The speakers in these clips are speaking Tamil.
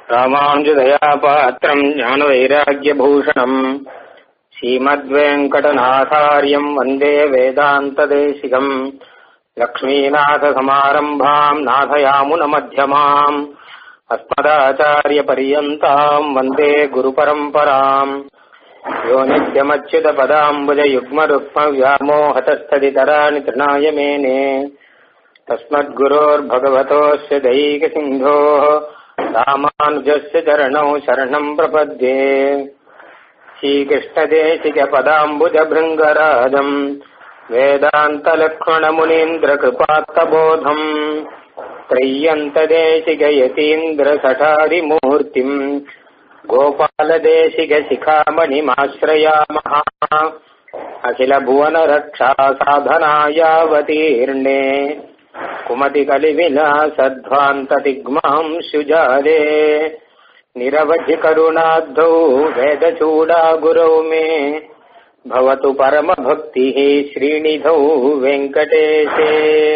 रामानुजदयापात्रम् ज्ञानवैराग्यभूषणम् श्रीमद्वेङ्कटनाथार्यम् वन्दे वेदान्तदेशिकम् लक्ष्मीनाथसमारम्भाम् नाथयामुनमध्यमाम् अस्मदाचार्यपर्यन्ताम् वन्दे गुरुपरम्पराम् यो नित्यमच्युतपदाम्बुजयुग्मरुक्मव्यामोहतस्तदितराणि तृणाय मेने तस्मद्गुरोर्भगवतोऽस्य दैकसिन्धोः रामानुजस्य चरणौ शरणम् प्रपद्ये श्रीकृष्णदेशिकपदाम्बुजभृङ्गराजम् वेदान्तलक्ष्मणमुनीन्द्रकृपात्तबोधम् त्रय्यन्तदेशिकयतीन्द्रसठारिमूर्तिम् गोपालदेशिकशिखामणिमाश्रयामः अखिलभुवनरक्षा साधनायावतीर्णे कुमतिकलिविलासध्वान्ततिग्माम् शुजाले निरवधिकरुणाद्धौ वेदचूडागुरौ मे भवतु परमभक्तिः श्रीनिधौ வெங்கடேஷே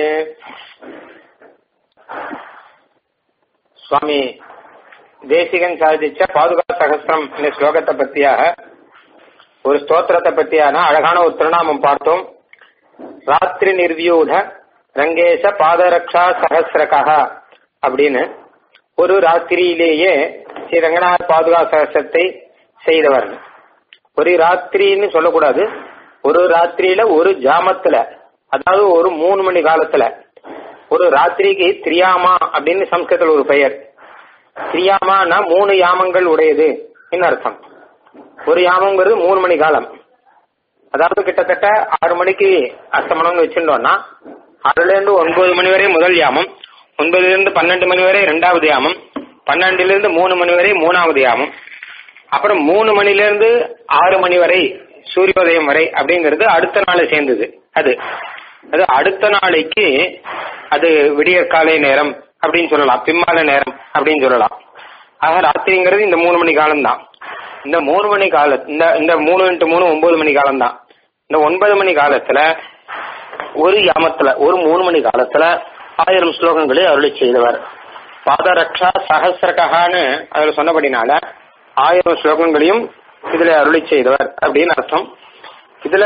சுவாமி தேசிகன் சாதிச்ச பாதுகா சகசிரம் இந்த ஸ்லோகத்தை பத்தியாக ஒரு ஸ்தோத்திரத்தை பத்தியான அழகான ஒரு திருநாமம் பார்த்தோம் ராத்திரி நிர்வியூட ரங்கேச பாதரக்ஷா சகசிரகா அப்படின்னு ஒரு ராத்திரியிலேயே ஸ்ரீ ரங்கநாத் பாதுகா சகசிரத்தை செய்தவர் ஒரு ராத்திரின்னு சொல்லக்கூடாது ஒரு ராத்திரியில ஒரு ஜாமத்துல அதாவது ஒரு மூணு மணி காலத்துல ஒரு ராத்திரிக்கு திரியாமா அப்படின்னு சம்ஸ்கிருதத்தில் ஒரு பெயர் திரியாமானா மூணு யாமங்கள் உடையது அர்த்தம் ஒரு யாமங்கிறது மூணு மணி காலம் அதாவது கிட்டத்தட்ட ஆறு மணிக்கு அஸ்தமனம்னு வச்சுட்டோம்னா ஆறுல இருந்து ஒன்பது மணி வரை முதல் யாமம் ஒன்பதுல இருந்து பன்னெண்டு மணி வரை இரண்டாவது யாமம் பன்னெண்டுல இருந்து மூணு மணி வரை மூணாவது யாமம் அப்புறம் மூணு மணில இருந்து ஆறு மணி வரை சூரியோதயம் வரை அப்படிங்கிறது அடுத்த நாள் சேர்ந்தது அது அது அடுத்த நாளைக்கு அது விடிய காலை நேரம் அப்படின்னு சொல்லலாம் பிம்மால நேரம் அப்படின்னு சொல்லலாம் ஆக ராத்திரிங்கிறது இந்த மூணு மணி காலம் தான் இந்த மூணு மணி கால இந்த இந்த மூணு இன்ட்டு மூணு ஒன்பது மணி காலம் தான் இந்த ஒன்பது மணி காலத்துல ஒரு யாமத்துல ஒரு மூணு மணி காலத்துல ஆயிரம் ஸ்லோகங்களை அருளி செய்தவர் பாதரக்ஷா சகசிரகான்னு அதில் சொன்னபடினால ஆயிரம் ஸ்லோகங்களையும் இதுல அருளி செய்தவர் அப்படின்னு அர்த்தம் இதுல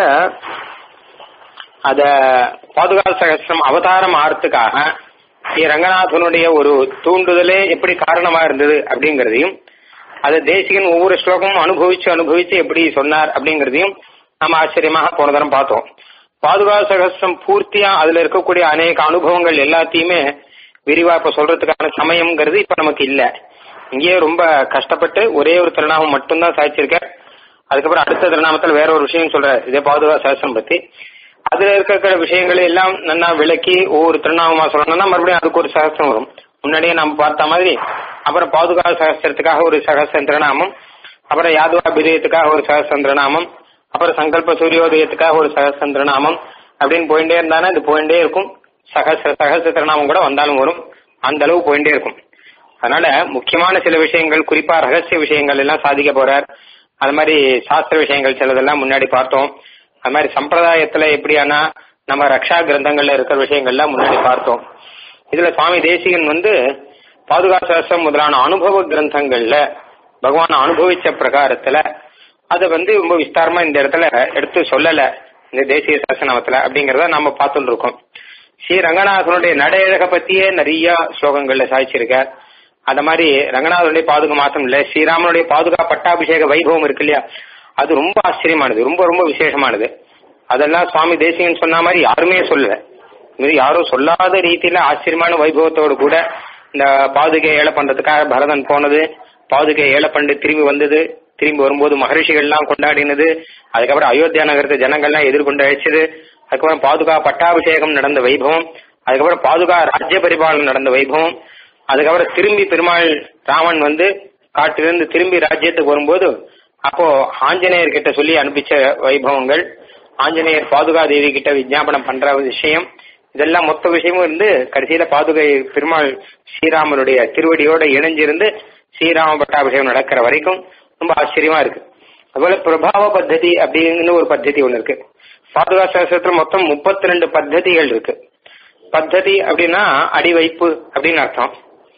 அத பாதுகா சகசிரம் அவதாரம் ஆறதுக்காக ஸ்ரீ ரங்கநாதனுடைய ஒரு தூண்டுதலே எப்படி காரணமா இருந்தது அப்படிங்கறதையும் அதை தேசிகன் ஒவ்வொரு ஸ்லோகமும் அனுபவிச்சு அனுபவிச்சு எப்படி சொன்னார் அப்படிங்கறதையும் நம்ம ஆச்சரியமாக போன தரம் பார்த்தோம் பாதுகா சகசிரம் பூர்த்தியா அதுல இருக்கக்கூடிய அநேக அனுபவங்கள் எல்லாத்தையுமே விரிவா இப்ப சொல்றதுக்கான சமயம்ங்கிறது இப்ப நமக்கு இல்ல இங்கேயே ரொம்ப கஷ்டப்பட்டு ஒரே ஒரு திருநாமம் மட்டும்தான் சாதிச்சிருக்க அதுக்கப்புறம் அடுத்த திருநாமத்தில் வேற ஒரு விஷயம் சொல்ற இதே பாதுகா சகசிரம் பத்தி அதுல இருக்கிற விஷயங்களை எல்லாம் நல்லா விளக்கி ஒவ்வொரு திருநாமமா சொல்லணும்னா மறுபடியும் அதுக்கு ஒரு சகசிரம் வரும் முன்னாடியே நம்ம பார்த்த மாதிரி அப்புறம் பாதுகா சகசிரத்துக்காக ஒரு சகசிரம் திருநாமம் அப்புறம் யாதுவா பிரியத்துக்காக ஒரு சகசிரம் திருநாமம் அப்புறம் சங்கல்ப சூரியோதயத்துக்காக ஒரு சகசிரம் திருநாமம் அப்படின்னு போயிட்டே இருந்தானா இது போயிட்டே இருக்கும் சகசிர சகசிர திருநாமம் கூட வந்தாலும் வரும் அந்த அளவு போயிட்டே இருக்கும் அதனால முக்கியமான சில விஷயங்கள் குறிப்பா ரகசிய விஷயங்கள் எல்லாம் சாதிக்க போறார் அது மாதிரி சாஸ்திர விஷயங்கள் சிலதெல்லாம் முன்னாடி பார்த்தோம் அது மாதிரி சம்பிரதாயத்துல எப்படியானா நம்ம ரக்ஷா கிரந்தங்கள்ல இருக்கிற விஷயங்கள்லாம் முன்னாடி பார்த்தோம் இதுல சுவாமி தேசிகன் வந்து பாதுகா சாஸ்திரம் முதலான அனுபவ கிரந்தங்கள்ல பகவான் அனுபவிச்ச பிரகாரத்துல அதை வந்து ரொம்ப விஸ்தாரமா இந்த இடத்துல எடுத்து சொல்லல இந்த தேசிய சாசனத்துல அப்படிங்கறத நம்ம பார்த்துட்டு இருக்கோம் ஸ்ரீ ரங்கநாதனுடைய நடையழக பத்தியே நிறைய ஸ்லோகங்கள்ல சாதிச்சிருக்கார் அந்த மாதிரி ரங்கநாதனுடைய பாதுகா மாத்திரம் இல்ல ஸ்ரீராமனுடைய பாதுகா பட்டாபிஷேக வைபவம் இருக்கு இல்லையா அது ரொம்ப ஆச்சரியமானது ரொம்ப ரொம்ப விசேஷமானது அதெல்லாம் சுவாமி தேசிகன் சொன்ன மாதிரி யாருமே சொல்லல இது யாரும் சொல்லாத ரீதியில ஆச்சரியமான வைபவத்தோடு கூட இந்த பாதுகை ஏழை பண்றதுக்காக பரதன் போனது பாதுகை ஏழை பண்ணு திரும்பி வந்தது திரும்பி வரும்போது மகரிஷிகள்லாம் கொண்டாடினது அதுக்கப்புறம் அயோத்தியா நகரத்து ஜனங்கள்லாம் எதிர்கொண்டு அழைச்சது அதுக்கப்புறம் பாதுகா பட்டாபிஷேகம் நடந்த வைபவம் அதுக்கப்புறம் பாதுகா ராஜ்ய பரிபாலனம் நடந்த வைபவம் அதுக்கப்புறம் திரும்பி பெருமாள் ராமன் வந்து காட்டிலிருந்து திரும்பி ராஜ்யத்துக்கு வரும்போது அப்போ ஆஞ்சநேயர் கிட்ட சொல்லி அனுப்பிச்ச வைபவங்கள் ஆஞ்சநேயர் பாதுகா தேவி கிட்ட விஜாபனம் பண்ற விஷயம் இதெல்லாம் மொத்த விஷயமும் இருந்து கடைசியில பாதுகை பெருமாள் ஸ்ரீராமனுடைய திருவடியோட இணைஞ்சிருந்து ஸ்ரீராம பட்டாபிஷேகம் நடக்கிற வரைக்கும் ரொம்ப ஆச்சரியமா இருக்கு அதுபோல பிரபாவ பத்ததி அப்படின்னு ஒரு பத்ததி ஒண்ணு இருக்கு பாதுகா சாஸ்திரத்துல மொத்தம் முப்பத்தி ரெண்டு பத்ததிகள் இருக்கு பத்ததி அப்படின்னா அடி வைப்பு அப்படின்னு அர்த்தம்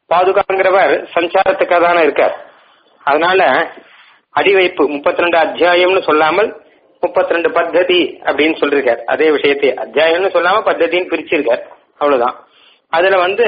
பாதுகாங்கிறவர் சஞ்சாரத்துக்காக தானே இருக்கார் அதனால அடிவைப்பு முப்பத்தி ரெண்டு அத்தியாயம்னு சொல்லாமல் முப்பத்தி ரெண்டு பத்ததி அப்படின்னு சொல்லிருக்கார் அதே விஷயத்தை அத்தியாயம்னு சொல்லாம பத்ததின்னு பிரிச்சிருக்கார் அவ்வளவுதான் அதுல வந்து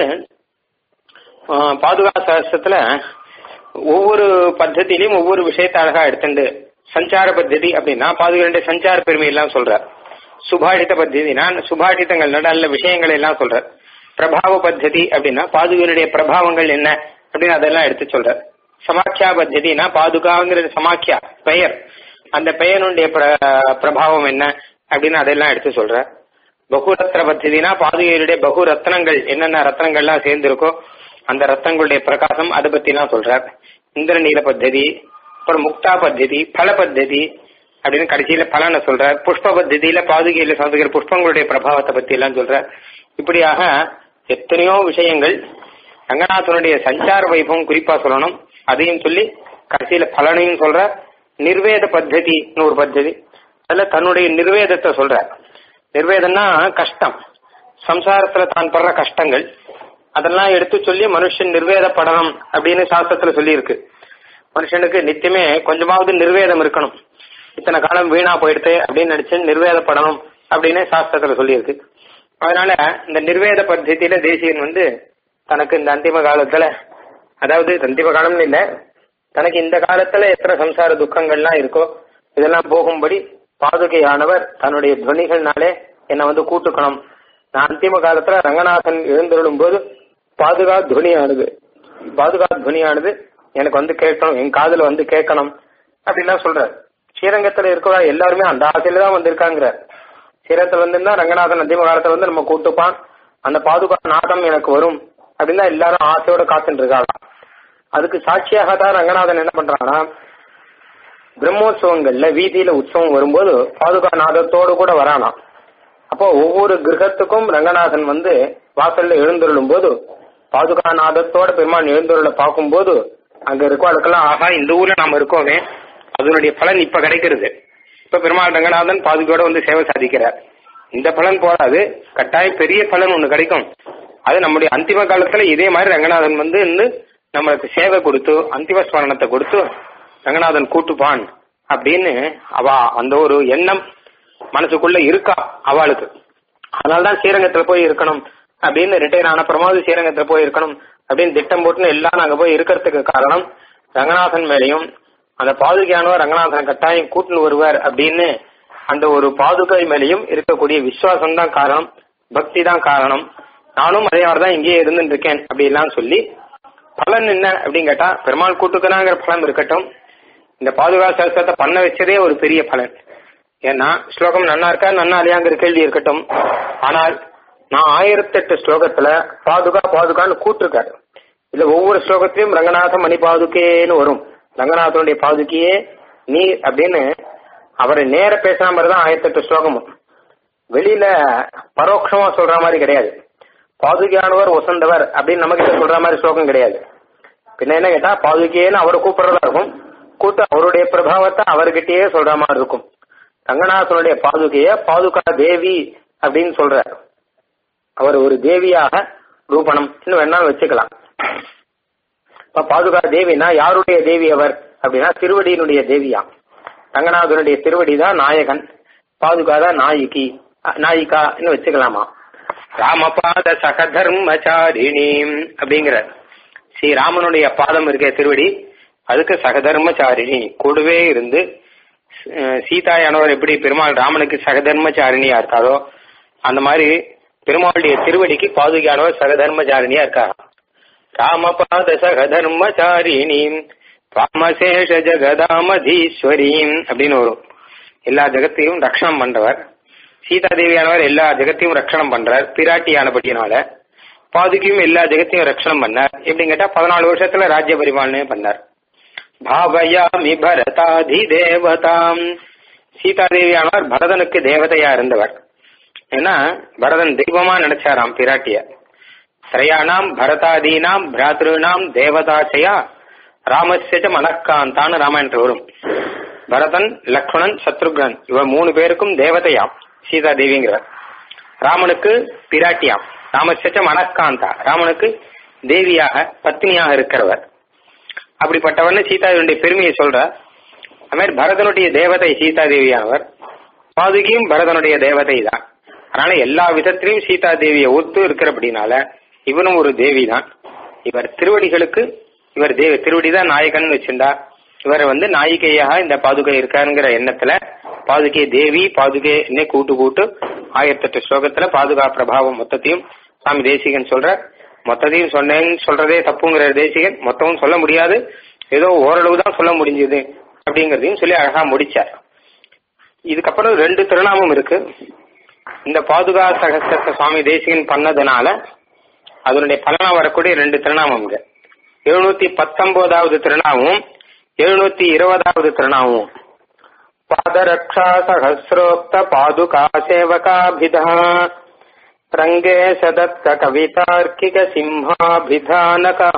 ஆஹ், பாதுகா சாஸ்திரத்துல ஒவ்வொரு பத்ததியிலையும் ஒவ்வொரு விஷயத்தை அழகா எடுத்துண்டு சஞ்சார பத்ததி அப்படின்னா பாதுகாண்ட சஞ்சார பெருமை எல்லாம் சொல்றார் சுபாஷித பத்ததினா சுபாஷிதங்கள் நல்ல விஷயங்கள் எல்லாம் சொல்றார் பிரபாவ பத்ததி அப்படின்னா பாதுகையினுடைய பிரபாவங்கள் என்ன அப்படின்னு அதெல்லாம் எடுத்து சொல்றார் சமாக்கியா பத்ததினா பாதுகாங்கிற சமாக்கியா பெயர் அந்த பெயருடைய பிர- பிரபாவம் என்ன அப்படின்னு அதெல்லாம் எடுத்து சொல்ற பகுரத்ன பத்ததினா பாதுகையுடைய பகு ரத்னங்கள் என்னென்ன ரத்னங்கள்லாம் சேர்ந்திருக்கோ அந்த ரத்னங்களுடைய பிரகாசம் அதை பத்தி எல்லாம் சொல்றார் இந்திரநீல பத்ததி அப்புறம் முக்தா பத்ததி பல பத்ததி அப்படின்னு கடைசியில பலனை சொல்றார் புஷ்ப பத்ததியில பாதுகையில சந்திக்கிற புஷ்பங்களுடைய பிரபாவத்தை பத்தி எல்லாம் சொல்றார் இப்படியாக எத்தனையோ விஷயங்கள் ரங்கநாதனுடைய சஞ்சார வைபவம் குறிப்பா சொல்லணும் அதையும் சொல்லி கடைசியில பலனையும் சொல்ற நிர்வேத பத்ததின்னு ஒரு பத்ததி அதுல தன்னுடைய நிர்வேதத்தை சொல்ற நிர்வேதம்னா கஷ்டம் சம்சாரத்துல தான் படுற கஷ்டங்கள் அதெல்லாம் எடுத்து சொல்லி மனுஷன் நிர்வேதப்படணும் அப்படின்னு சாஸ்திரத்துல சொல்லியிருக்கு மனுஷனுக்கு நித்தியமே கொஞ்சமாவது நிர்வேதம் இருக்கணும் இத்தனை காலம் வீணா போயிடுது அப்படின்னு நினைச்சு நிர்வேதப்படணும் அப்படின்னு சாஸ்திரத்துல சொல்லியிருக்கு அதனால இந்த நிர்வேத பద్ధதியில தேசியன் வந்து தனக்கு இந்த அந்திம காலத்துல அதாவது அந்திம காலம்னு இல்ல தனக்கு இந்த காலத்துல எத்தனை சம்சார துக்கங்கள்லாம் இருக்கோ இதெல்லாம் போகும்படி பாதுகையானவர் தன்னுடைய துவனிகள்னாலே என்னை வந்து கூட்டுக்கணும் நான் அந்திம காலத்துல ரங்கநாதன் எழுந்தருளும் போது பாதுகா துவனியானது பாதுகா துவனியானது எனக்கு வந்து கேட்கணும் என் காதுல வந்து கேட்கணும் அப்படின்லாம் சொல்றாரு ஸ்ரீரங்கத்துல இருக்கிற எல்லாருமே அந்த ஆசையில தான் வந்திருக்காங்கிறார் ஸ்ரீரங்கத்துல வந்திருந்தா ரங்கநாதன் அந்திம காலத்துல வந்து நம்ம கூட்டுப்பான் அந்த பாதுகா நாதம் எனக்கு வரும் அப்படின்னு தான் எல்லாரும் ஆசையோட காத்துட்டு இருக்காங்க அதுக்கு சாட்சியாக தான் ரங்கநாதன் என்ன பண்றாங்கன்னா பிரம்மோற்சவங்கள்ல வீதியில உற்சவம் வரும்போது பாதுகா நாதத்தோடு கூட வரானாம் அப்போ ஒவ்வொரு கிரகத்துக்கும் ரங்கநாதன் வந்து வாசல்ல எழுந்தருளும் போது பாதுகா நாதத்தோட பெருமான் எழுந்தருளை பார்க்கும்போது அங்க இருக்கவாளுக்கெல்லாம் ஆகா இந்த ஊர்ல நாம இருக்கோமே அதனுடைய பலன் இப்ப கிடைக்கிறது இப்ப பெருமாள் ரங்கநாதன் பாதுகையோட வந்து சேவை சாதிக்கிறார் இந்த பலன் போராது கட்டாயம் பெரிய பலன் ஒண்ணு கிடைக்கும் அது நம்முடைய அந்திம காலத்துல இதே மாதிரி ரங்கநாதன் வந்து இருந்து நம்மளுக்கு சேவை கொடுத்து அந்திம ஸ்மரணத்தை கொடுத்து ரங்கநாதன் கூட்டுப்பான் அப்படின்னு அவ அந்த ஒரு எண்ணம் மனசுக்குள்ள இருக்கா அவளுக்கு அதனாலதான் ஸ்ரீரங்கத்துல போய் இருக்கணும் அப்படின்னு ரிட்டையர் ஆன அப்புறமாவது ஸ்ரீரங்கத்துல போய் இருக்கணும் அப்படின்னு திட்டம் போட்டுன்னு எல்லாம் நாங்க போய் இருக்கிறதுக்கு காரணம் ரங்கநாதன் மேலையும் அந்த பாதுகையானவர் ரங்கநாதன் கட்டாயம் கூட்டுன்னு வருவார் அப்படின்னு அந்த ஒரு பாதுகை மேலையும் இருக்கக்கூடிய விசுவாசம் தான் காரணம் பக்தி தான் காரணம் நானும் அதே மாதிரி தான் இங்கேயே இருந்துட்டு இருக்கேன் அப்படிலாம் சொல்லி பலன் என்ன அப்படின்னு கேட்டா பெருமாள் கூட்டுக்கனாங்கிற பலன் இருக்கட்டும் இந்த பாதுகா சாஸ்திரத்தை பண்ண வச்சதே ஒரு பெரிய பலன் ஏன்னா ஸ்லோகம் நன்னா இருக்கா நன்னா இல்லையாங்கிற கேள்வி இருக்கட்டும் ஆனால் நான் ஆயிரத்தெட்டு ஸ்லோகத்துல பாதுகா பாதுகான்னு கூட்டிருக்காரு இதுல ஒவ்வொரு ஸ்லோகத்திலையும் ரங்கநாத மணி பாதுகேன்னு வரும் ரங்கநாதனுடைய பாதுகையே நீ அப்படின்னு அவரை நேர பேசுற மாதிரி தான் ஆயிரத்தெட்டு ஸ்லோகமும் வெளியில பரோட்சமா சொல்ற மாதிரி கிடையாது பாதுகையானவர் வசந்தவர் அப்படின்னு நம்ம கிட்ட சொல்ற மாதிரி ஸ்லோகம் கிடையாது பின்ன என்ன கேட்டா பாதுகையேன்னு அவரை கூப்பிடுறதா இருக்கும் கூட்டு அவருடைய பிரபாவத்தை அவர்கிட்டயே சொல்ற மாதிரி இருக்கும் ரங்கநாதனுடைய பாதுகைய பாதுகா தேவி அப்படின்னு சொல்றார் அவர் ஒரு தேவியாக ரூபணம் இன்னும் வேணாலும் வச்சுக்கலாம் இப்ப பாதுகா தேவினா யாருடைய தேவி அவர் அப்படின்னா திருவடியினுடைய தேவியா ரங்கநாதனுடைய திருவடி தான் நாயகன் பாதுகா தான் நாயிகி அஹ், நாயிகான்னு வச்சுக்கலாமா ராமபாத சகதர்மச்சாரிணி அப்படிங்கிற ஸ்ரீ ராமனுடைய பாதம் இருக்க திருவடி அதுக்கு சகதர்மச்சாரிணி கூடவே இருந்து அஹ், சீதாயானவர் எப்படி பெருமாள் ராமனுக்கு சகதர்மச்சாரிணியா இருக்காரோ அந்த மாதிரி பெருமாளுடைய திருவடிக்கு பாதுகானவர் சகதர்மச்சாரிணியா இருக்காரா ராமபாத சகதர்மச்சாரிணி ராமசேஷ ஜெகதாமதீஸ்வரீம் அப்படின்னு வரும் எல்லா ஜெகத்தையும் ரக்ஷணம் பண்றவர் சீதா தேவியானவர் எல்லா ஜெகத்தையும் ரக்ஷணம் பண்றார் பிராட்டியானபடியினால பாதுகையும் எல்லா ஜெகத்தையும் ரக்ஷணம் பண்ணார் எப்படின்னு கேட்டா பதினாலு வருஷத்துல ராஜ்ய பரிபாலனை பண்ணார் பாவயாமி பரதாதி தேவதாம் சீதா தேவியானவர் பரதனுக்கு தேவதையா இருந்தவர் ஏன்னா பரதன் தெய்வமா நினைச்சாராம் பிராட்டிய திரையானாம் பரதாதீனாம் பிராத்ருனாம் தேவதாச்சயா ராமஸ்யஜ மனக்காந்தான்னு ராமாயணத்தில் வரும் பரதன் லக்ஷ்மணன் சத்ருக்னன் இவர் மூணு பேருக்கும் தேவதையாம் சீதா தேவிங்கிறவர் ராமனுக்கு பிராட்டியாம் ராமஸ்யச்ச மனக்காந்தா ராமனுக்கு தேவியாக பத்னியாக இருக்கிறவர் அப்படிப்பட்டவர்னு சீதாதேவியுடைய பெருமையை சொல்றார் அது மாதிரி பரதனுடைய தேவதை சீதா தேவியானவர் பாதுகியும் பரதனுடைய தேவதை தான் அதனால எல்லா விதத்திலையும் சீதா தேவியை ஒத்து இருக்கிறபடினால இவனும் ஒரு தேவி தான் இவர் திருவடிகளுக்கு இவர் தேவி திருவடி தான் நாயகன் வச்சிருந்தா இவர் வந்து நாயிகையாக இந்த பாதுகை இருக்காருங்கிற எண்ணத்துல பாதுகை தேவி பாதுகை என்ன கூட்டு கூட்டு ஆயிரத்தெட்டு ஸ்லோகத்துல பாதுகா பிரபாவம் மொத்தத்தையும் சாமி தேசிகன் சொல்ற மொத்தத்தையும் சொன்னேன்னு சொல்றதே தப்புங்கிற தேசிகன் மொத்தமும் சொல்ல முடியாது ஏதோ ஓரளவு தான் சொல்ல முடிஞ்சது அப்படிங்கறதையும் சொல்லி அழகா முடிச்சார் இதுக்கப்புறம் ரெண்டு திருநாமம் இருக்கு இந்த பாதுகா சகஸ்திரத்தை சுவாமி தேசிகன் பண்ணதுனால அதனுடைய பலனா வரக்கூடிய ரெண்டு திருநாமம் இங்க எழுநூத்தி பத்தொன்பதாவது திருநாமம் எழுநூத்தி இருபதாவது திருநாமம் பாதரக்ஷா சகசிரோக்த பாதுகா சேவகாபிதா ரங்கே சதத்த கவிதார்க்கிக சிம்ஹாபிதானகா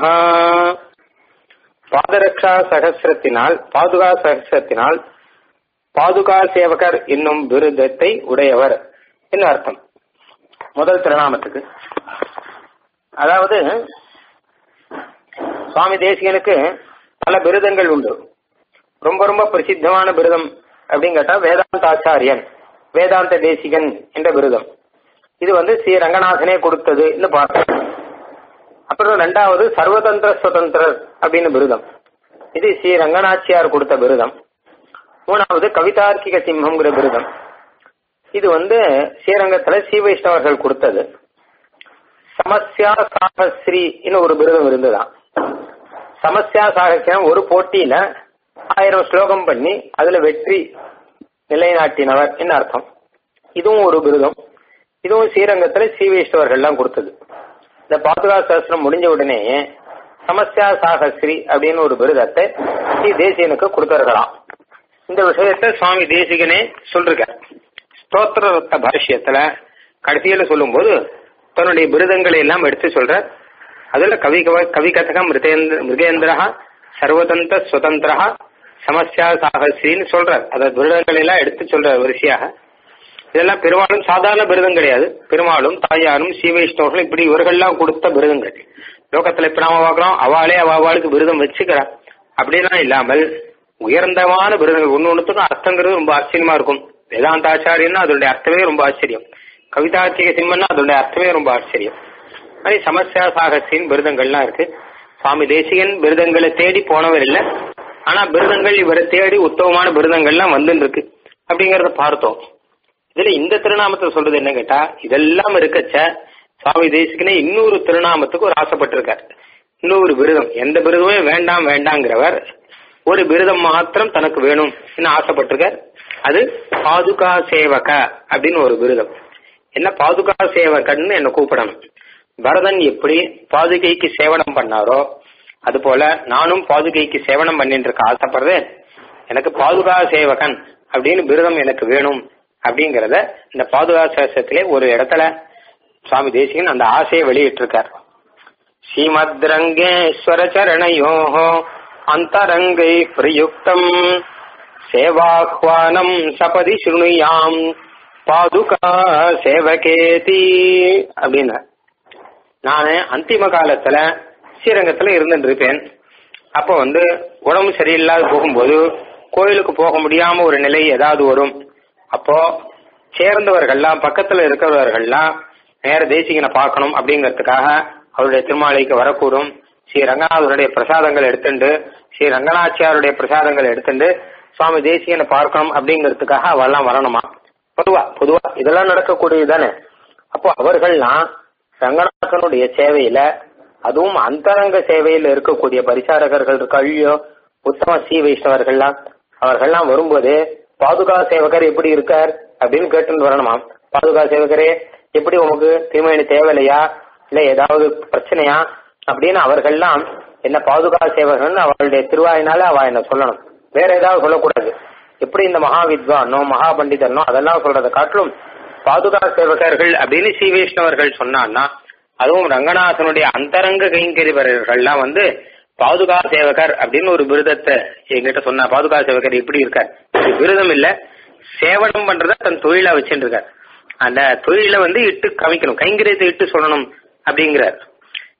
பாதரக்ஷா சகசிரத்தினால் பாதுகா சகசிரத்தினால் பாதுகா சேவகர் என்னும் விருதத்தை உடையவர் என்ன அர்த்தம் முதல் திருநாமத்துக்கு அதாவது சுவாமி தேசிகனுக்கு பல விருதங்கள் உண்டு ரொம்ப ரொம்ப பிரசித்தமான விருதம் அப்படின்னு கேட்டா வேதாந்தாச்சாரியன் வேதாந்த தேசிகன் என்ற விருதம் இது வந்து ஸ்ரீ ரங்கநாதனே கொடுத்தது பார்த்தோம் அப்புறம் ரெண்டாவது சர்வதந்திர சுதந்திரர் அப்படின்னு விருதம் இது ஸ்ரீ ரங்கநாச்சியார் கொடுத்த விருதம் மூணாவது கவிதார்க்கிக சிம்மம்ங்கிற விருதம் இது வந்து ஸ்ரீரங்கத்துல ஸ்ரீ வைஷ்ணவர்கள் கொடுத்தது சமஸ்யா சாகஸ்ரீ ஒரு விருதம் இருந்துதான் சமஸ்யா சாகசியம் ஒரு போட்டியில ஆயிரம் ஸ்லோகம் பண்ணி அதுல வெற்றி நிலைநாட்டினவர் என்ன அர்த்தம் இதுவும் ஒரு விருதம் இதுவும் ஸ்ரீரங்கத்துல ஸ்ரீ வைஷ்ணவர்கள்லாம் கொடுத்தது இந்த பாதுகா சாஸ்திரம் முடிஞ்ச உடனே சமஸ்யா சாகஸ்ரீ அப்படின்னு ஒரு விருதத்தை ஸ்ரீ தேசியனுக்கு கொடுத்தார்களாம் இந்த விஷயத்த சுவாமி தேசிகனே சொல்றார் ஸ்தோத்திர ரத்த பாஷ்யத்துல கடைசியில சொல்லும்போது தன்னுடைய விருதங்களை எல்லாம் எடுத்து சொல்ற அதுல கவி கவ கவி கதகம் மிருகேந்திர மிருகேந்திரா சர்வதந்திர சுதந்திரா சமஸ்யா சாகசின்னு சொல்றார் அந்த விருதங்களை எல்லாம் எடுத்து சொல்ற வரிசையாக இதெல்லாம் பெரும்பாலும் சாதாரண விருதம் கிடையாது பெருமாளும் தாயாரும் ஸ்ரீ வைஷ்ணவர்களும் இப்படி இவர்கள்லாம் கொடுத்த விருதங்கள் லோகத்துல இப்ப நாம பார்க்கிறோம் அவளே அவளுக்கு விருதம் வச்சுக்கிறா அப்படிலாம் இல்லாமல் உயர்ந்தமான விருதுகள் ஒன்னு ஒன்றுத்துக்கும் அர்த்தங்கிறது ரொம்ப ஆச்சரியமா இருக்கும் வேதாந்தாச்சாரியன்னா அதோடைய அர்த்தமே ரொம்ப ஆச்சரியம் கவிதாச்சிக சிம்மன்னா அதோடைய அர்த்தமே ரொம்ப ஆச்சரியம் மாதிரி சமஸ்யா சாகசின் விருதங்கள்லாம் இருக்கு சுவாமி தேசிகன் விருதங்களை தேடி போனவர் இல்லை ஆனா விருதங்கள் இவரை தேடி உத்தமமான விருதங்கள்லாம் வந்துன்னு இருக்கு அப்படிங்கறத பார்த்தோம் இதுல இந்த திருநாமத்தை சொல்றது என்ன கேட்டா இதெல்லாம் இருக்கச்ச சுவாமி தேசிகனே இன்னொரு திருநாமத்துக்கு ஒரு ஆசைப்பட்டிருக்கார் இன்னொரு விருதம் எந்த விருதமே வேண்டாம் வேண்டாங்கிறவர் ஒரு விருதம் மாத்திரம் தனக்கு வேணும் ஆசைப்பட்டிருக்கார் அது பாதுகா சேவக அப்படின்னு ஒரு விருதம் என்ன பாதுகா சேவகன்னு என்ன கூப்பிடணும் பரதன் எப்படி பாதுகைக்கு சேவனம் பண்ணாரோ அது போல நானும் பாதுகைக்கு சேவனம் பண்ணிட்டு இருக்க ஆசைப்படுறேன் எனக்கு பாதுகா சேவகன் அப்படின்னு விருதம் எனக்கு வேணும் அப்படிங்கறத இந்த பாதுகா சேஷத்திலே ஒரு இடத்துல சுவாமி தேசிகன் அந்த ஆசையை வெளியிட்டிருக்கார் ஸ்ரீமத் ரங்கேஸ்வர சரணையோ அந்தரங்கை பிரயுக்தம் சேவாஹ்வானம் சபதி சுணுயாம் பாதுகா சேவகேதி அப்படின்னு நான் அந்திம காலத்துல ஸ்ரீரங்கத்துல இருந்துட்டு இருப்பேன் அப்போ வந்து உடம்பு சரியில்லாத போகும்போது கோயிலுக்கு போக முடியாம ஒரு நிலை ஏதாவது வரும் அப்போ சேர்ந்தவர்கள்லாம் பக்கத்துல இருக்கிறவர்கள்லாம் நேர தேசிகனை பார்க்கணும் அப்படிங்கறதுக்காக அவருடைய திருமாலைக்கு வரக்கூடும் ஸ்ரீ ரங்கநாதருடைய பிரசாதங்கள் எடுத்துண்டு ஸ்ரீ ரங்கநாச்சியாருடைய பிரசாதங்கள் எடுத்துண்டு சுவாமி தேசிகனை பார்க்கணும் அப்படிங்கறதுக்காக அவெல்லாம் வரணுமா பொதுவா பொதுவா இதெல்லாம் நடக்கக்கூடியது தானே அப்போ அவர்கள்லாம் ரங்கநாதனுடைய சேவையில அதுவும் அந்தரங்க சேவையில் இருக்கக்கூடிய பரிசாரகர்கள் இருக்கையோ உத்தம ஸ்ரீ வைஷ்ணவர்கள்லாம் அவர்கள்லாம் வரும்போது பாதுகா சேவகர் எப்படி இருக்கார் அப்படின்னு கேட்டுன்னு வரணுமா பாதுகா சேவகரே எப்படி உமக்கு திருமணி தேவையில்லையா இல்ல ஏதாவது பிரச்சனையா அப்படின்னு அவர்கள்லாம் என்ன பாதுகா சேவகன் அவளுடைய திருவாயினால அவ என்ன சொல்லணும் வேற ஏதாவது சொல்லக்கூடாது எப்படி இந்த மகா வித்வானோ மகா பண்டிதனோ அதெல்லாம் சொல்றதை காட்டிலும் பாதுகா சேவகர்கள் அப்படின்னு ஸ்ரீ வைஷ்ணவர்கள் சொன்னான்னா அதுவும் ரங்கநாதனுடைய அந்தரங்க கைங்கரிவர்கள்லாம் வந்து பாதுகா சேவகர் அப்படின்னு ஒரு விருதத்தை என்கிட்ட சொன்னா பாதுகா சேவகர் எப்படி இருக்கார் இது விருதம் இல்ல சேவனம் பண்றத தன் தொழிலா வச்சுட்டு இருக்கார் அந்த தொழில வந்து இட்டு கவிக்கணும் கைங்கரியத்தை இட்டு சொல்லணும் அப்படிங்கிறார்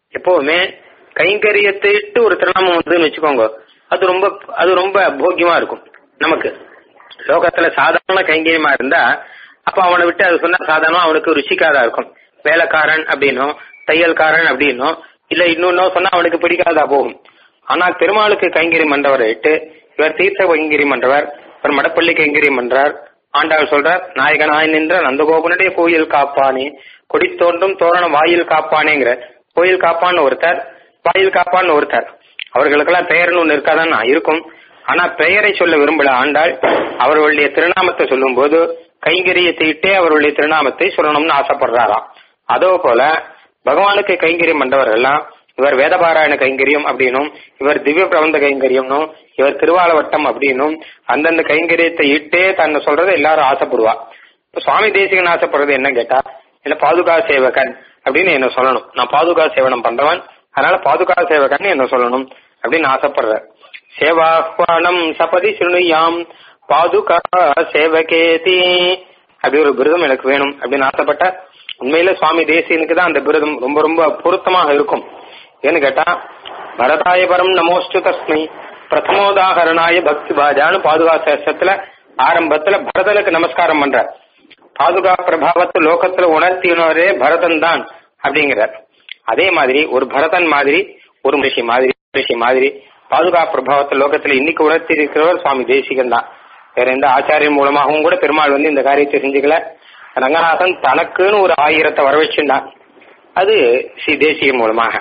எப்பவுமே கைங்கரியத்தை இட்டு ஒரு திருநாமம் வந்ததுன்னு வச்சுக்கோங்க அது ரொம்ப அது ரொம்ப போக்கியமா இருக்கும் நமக்கு லோகத்துல சாதாரண கைங்கரியமா இருந்தா அப்ப அவனை விட்டு அது சொன்னா சாதாரணமா அவனுக்கு ருசிக்காதா இருக்கும் வேலைக்காரன் அப்படின்னும் தையல்காரன் அப்படின்னும் இல்ல இன்னொன்னும் சொன்னா அவனுக்கு பிடிக்காதா போகும் ஆனா பெருமாளுக்கு கைங்கரியம் பண்றவரை இட்டு இவர் தீர்த்த கைங்கரியம் பண்றவர் இவர் மடப்பள்ளி கைங்கரியம் பண்றார் ஆண்டாள் சொல்றார் நாயகனாய் நின்ற நந்தகோபனுடைய கோயில் காப்பானே கொடி தோன்றும் தோரணம் வாயில் காப்பானேங்கிற கோயில் காப்பான்னு ஒருத்தர் வாயில் காப்பான்னு ஒருத்தர் அவர்களுக்கெல்லாம் பெயர்னு ஒண்ணு இருக்காதான் இருக்கும் ஆனா பெயரை சொல்ல விரும்பல ஆண்டாள் அவர்களுடைய திருநாமத்தை சொல்லும் போது கைங்கரியத்தை இட்டே அவர்களுடைய திருநாமத்தை சொல்லணும்னு ஆசைப்படுறாராம் அதோ போல பகவானுக்கு கைங்கரியம் பண்றவர்கள்லாம் இவர் வேதபாராயண கைங்கரியம் அப்படின்னும் இவர் திவ்ய பிரபந்த கைங்கரியம்னும் இவர் திருவாலவட்டம் அப்படின்னும் அந்தந்த கைங்கரியத்தை இட்டே தன்னை சொல்றதை எல்லாரும் ஆசைப்படுவா இப்ப சுவாமி தேசிகன் ஆசைப்படுறது என்ன கேட்டா இல்ல பாதுகா சேவகன் அப்படின்னு என்ன சொல்லணும் நான் பாதுகா சேவனம் பண்றவன் அதனால பாதுகா சேவகன் என்ன சொல்லணும் அப்படின்னு ஆசைப்படுற சேவாஹ்வானம் சபதி சிறுயாம் பாதுகா சேவகேதி அப்படி ஒரு விருதம் எனக்கு வேணும் அப்படின்னு ஆசைப்பட்ட உண்மையில சுவாமி தேசியனுக்கு தான் அந்த விருதம் ரொம்ப ரொம்ப பொருத்தமாக இருக்கும் ஏன்னு கேட்டா பரதாய பரம் நமோஸ்து தஸ்மை பிரதமோதாகரணாய பக்தி பாஜான்னு பாதுகா சேஷத்துல ஆரம்பத்துல பரதனுக்கு நமஸ்காரம் பண்ற பாதுகா பிரபாவத்தை லோகத்துல உணர்த்தினவரே பரதன் தான் அப்படிங்கிறார் அதே மாதிரி ஒரு பரதன் மாதிரி ஒரு ரிஷி மாதிரி ரிஷி மாதிரி பாதுகா பிரபாவத்தை லோகத்துல இன்னைக்கு உணர்த்தி இருக்கிறவர் சுவாமி தேசிகன் தான் வேற எந்த ஆச்சாரியம் மூலமாகவும் கூட பெருமாள் வந்து இந்த காரியத்தை செஞ்சுக்கல ரங்கநாதன் தனக்குன்னு ஒரு ஆயிரத்தை வர வச்சிருந்தான் அது ஸ்ரீ தேசியம் மூலமாக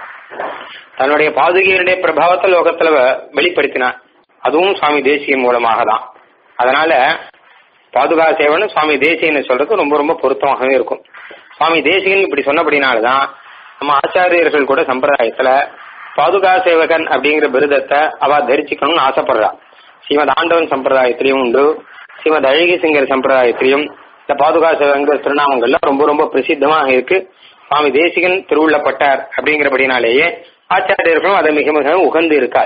தன்னுடைய பாதுகையினுடைய பிரபாவத்தை லோகத்துல வெளிப்படுத்தினான் அதுவும் சுவாமி தேசியம் மூலமாக தான் அதனால பாதுகா சேவன் சுவாமி தேசியன்னு சொல்றது ரொம்ப ரொம்ப பொருத்தமாகவே இருக்கும் சுவாமி தேசிகன் இப்படி சொன்னபடினால்தான் நம்ம ஆச்சாரியர்கள் கூட சம்பிரதாயத்துல பாதுகா சேவகன் அப்படிங்கிற விருதத்தை அவ தரிச்சுக்கணும்னு ஆசைப்படுறா ஸ்ரீமத் ஆண்டவன் சம்பிரதாயத்திலையும் உண்டு ஸ்ரீமத் அழகி சிங்கர் சம்பிரதாயத்திலையும் இந்த பாதுகா சேவகங்கிற திருநாமங்கள்லாம் ரொம்ப ரொம்ப பிரசித்தமாக இருக்கு சுவாமி தேசிகன் திருவுள்ளப்பட்டார் அப்படிங்கிறபடினாலேயே ஆச்சாரியர்களும் அதை மிக மிக உகந்து இருக்கார்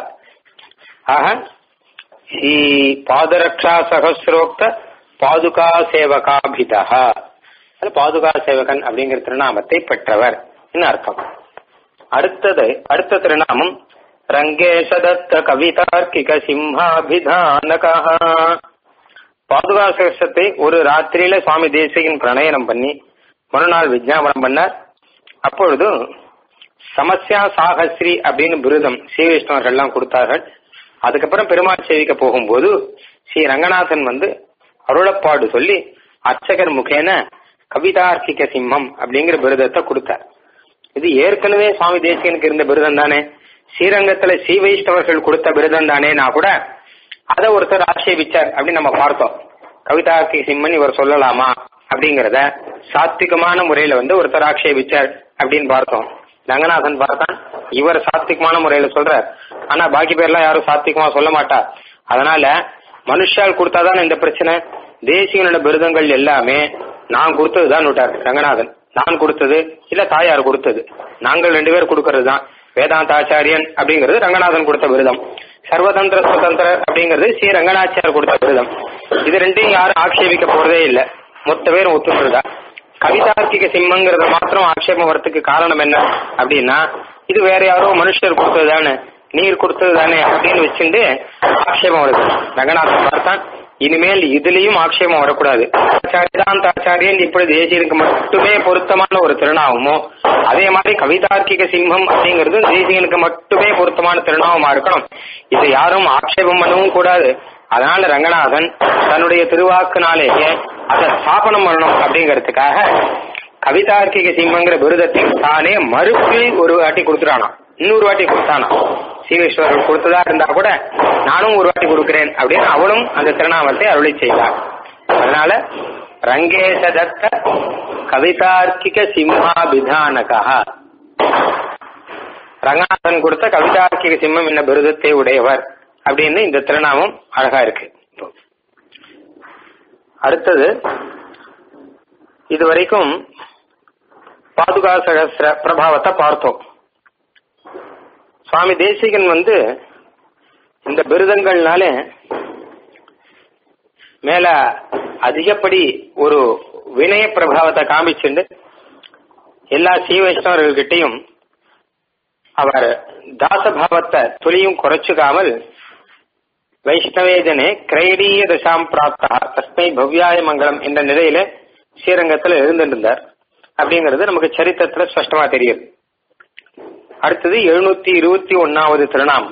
ஆக ஸ்ரீ பாதரக்ஷா சகசிரோக்த பாதுகா சேவகாபிதா அது பாதுகா சேவகன் அப்படிங்கிற திருநாமத்தை பெற்றவர் அர்த்தம் அடுத்தது அடுத்த திருநாமம் ரங்கேஷதத்த கவிதார்க்கிக சிம்ஹாபிதானகா பாதுகா சேஷத்தை ஒரு ராத்திரியில சுவாமி தேசிகன் பிரணயனம் பண்ணி மறுநாள் விஜாபனம் பண்ணார் அப்பொழுது சமஸ்யா சாகஸ்ரீ அப்படின்னு விருதம் ஸ்ரீ வைஷ்ணவர்கள்லாம் கொடுத்தார்கள் அதுக்கப்புறம் பெருமாள் சேவிக்க போகும்போது ஸ்ரீ ரங்கநாதன் வந்து அருளப்பாடு சொல்லி அர்ச்சகர் முகேன கவிதார்க்கிக சிம்மம் அப்படிங்கிற விருதத்தை கொடுத்தார் இது ஏற்கனவே சுவாமி தேசிகனுக்கு இருந்த விருதம் தானே ஸ்ரீரங்கத்துல ஸ்ரீ வைஷ்ணவர்கள் கொடுத்த விருதம் தானேனா கூட அதை ஒருத்தர் ஆட்சேபிச்சார் அப்படின்னு நம்ம பார்த்தோம் கவிதார்க்கிக சிம்மன் இவர் சொல்லலாமா அப்படிங்கறத சாத்விகமான முறையில வந்து ஒருத்தர் ஆட்சேபிச்சார் அப்படின்னு பார்த்தோம் ரங்கநாதன் பார்த்தான் இவர் சாத்விகமான முறையில சொல்றார் ஆனா பாக்கி பேர்லாம் யாரும் சாத்விகமா சொல்ல மாட்டா அதனால மனுஷால் கொடுத்தாதானே இந்த பிரச்சனை தேசியனோட விருதங்கள் எல்லாமே நான் கொடுத்தது தான் விட்டார் ரங்கநாதன் நான் கொடுத்தது இல்ல தாயார் கொடுத்தது நாங்கள் ரெண்டு பேர் கொடுக்கறது தான் வேதாந்த ஆச்சாரியன் அப்படிங்கிறது ரங்கநாதன் கொடுத்த விருதம் சர்வதந்திர சுதந்திர அப்படிங்கிறது ஸ்ரீ ரங்கநாச்சியார் கொடுத்த விருதம் இது ரெண்டையும் யாரும் ஆட்சேபிக்க போறதே இல்ல மொத்த பேரும் ஒத்துக்கிறதா கவிதார்க்கிக சிம்மங்கிறத மாத்திரம் ஆட்சேபம் வரத்துக்கு காரணம் என்ன அப்படின்னா இது வேற யாரோ மனுஷர் கொடுத்தது தானே நீர் கொடுத்தது தானே அப்படின்னு வச்சுட்டு ஆட்சேபம் வருது ரங்கநாதன் பார்த்தான் இனிமேல் இதுலயும் ஆட்சேபம் வரக்கூடாது வேதாந்த ஆச்சாரியன் இப்படி தேசியனுக்கு மட்டுமே பொருத்தமான ஒரு திருநாமமோ அதே மாதிரி கவிதார்க்கிக சிம்மம் அப்படிங்கிறது தேசியனுக்கு மட்டுமே பொருத்தமான திருநாமமா இருக்கணும் இதை யாரும் ஆட்சேபம் பண்ணவும் கூடாது அதனால ரங்கநாதன் தன்னுடைய திருவாக்குனாலேயே அதை ஸ்தாபனம் பண்ணணும் அப்படிங்கறதுக்காக கவிதார்க்கிக சிம்மங்கிற விருதத்தை தானே மறுப்பு ஒரு வாட்டி கொடுத்துட்டானா இன்னொரு வாட்டி கொடுத்தானா சீவேஸ்வரர் கொடுத்ததா இருந்தா கூட நானும் ஒரு வாட்டி கொடுக்கிறேன் அப்படின்னு அவளும் அந்த திருநாமத்தை அருளி செய்தார் அதனால ரங்கேசதத்த கவிதார்க்கிக சிம்மாபிதானகா ரங்கநாதன் கொடுத்த கவிதார்க்கிக சிம்மம் என்ன விருதத்தை உடையவர் அப்படின்னு இந்த திருநாமம் அழகா இருக்கு அடுத்தது இதுவரைக்கும் பாதுகா சகசிர பிரபாவத்தை பார்த்தோம் சுவாமி தேசிகன் வந்து இந்த விருதங்கள்னால மேல அதிகப்படி ஒரு வினய பிரபாவத்தை காமிச்சுண்டு எல்லா ஸ்ரீ வைஷ்ணவர்கள்கிட்டையும் அவர் தாசபாவத்தை துளியும் குறைச்சுக்காமல் வைஷ்ணவேஜனே கிரைடீய தசாம் பிராப்தா தஸ்மை பவ்யாய மங்கலம் என்ற நிலையில ஸ்ரீரங்கத்துல இருந்திருந்தார் அப்படிங்கிறது நமக்கு சரித்திரத்துல ஸ்பஷ்டமா தெரியுது அடுத்தது எழுநூத்தி இருபத்தி ஒன்னாவது திருநாமம்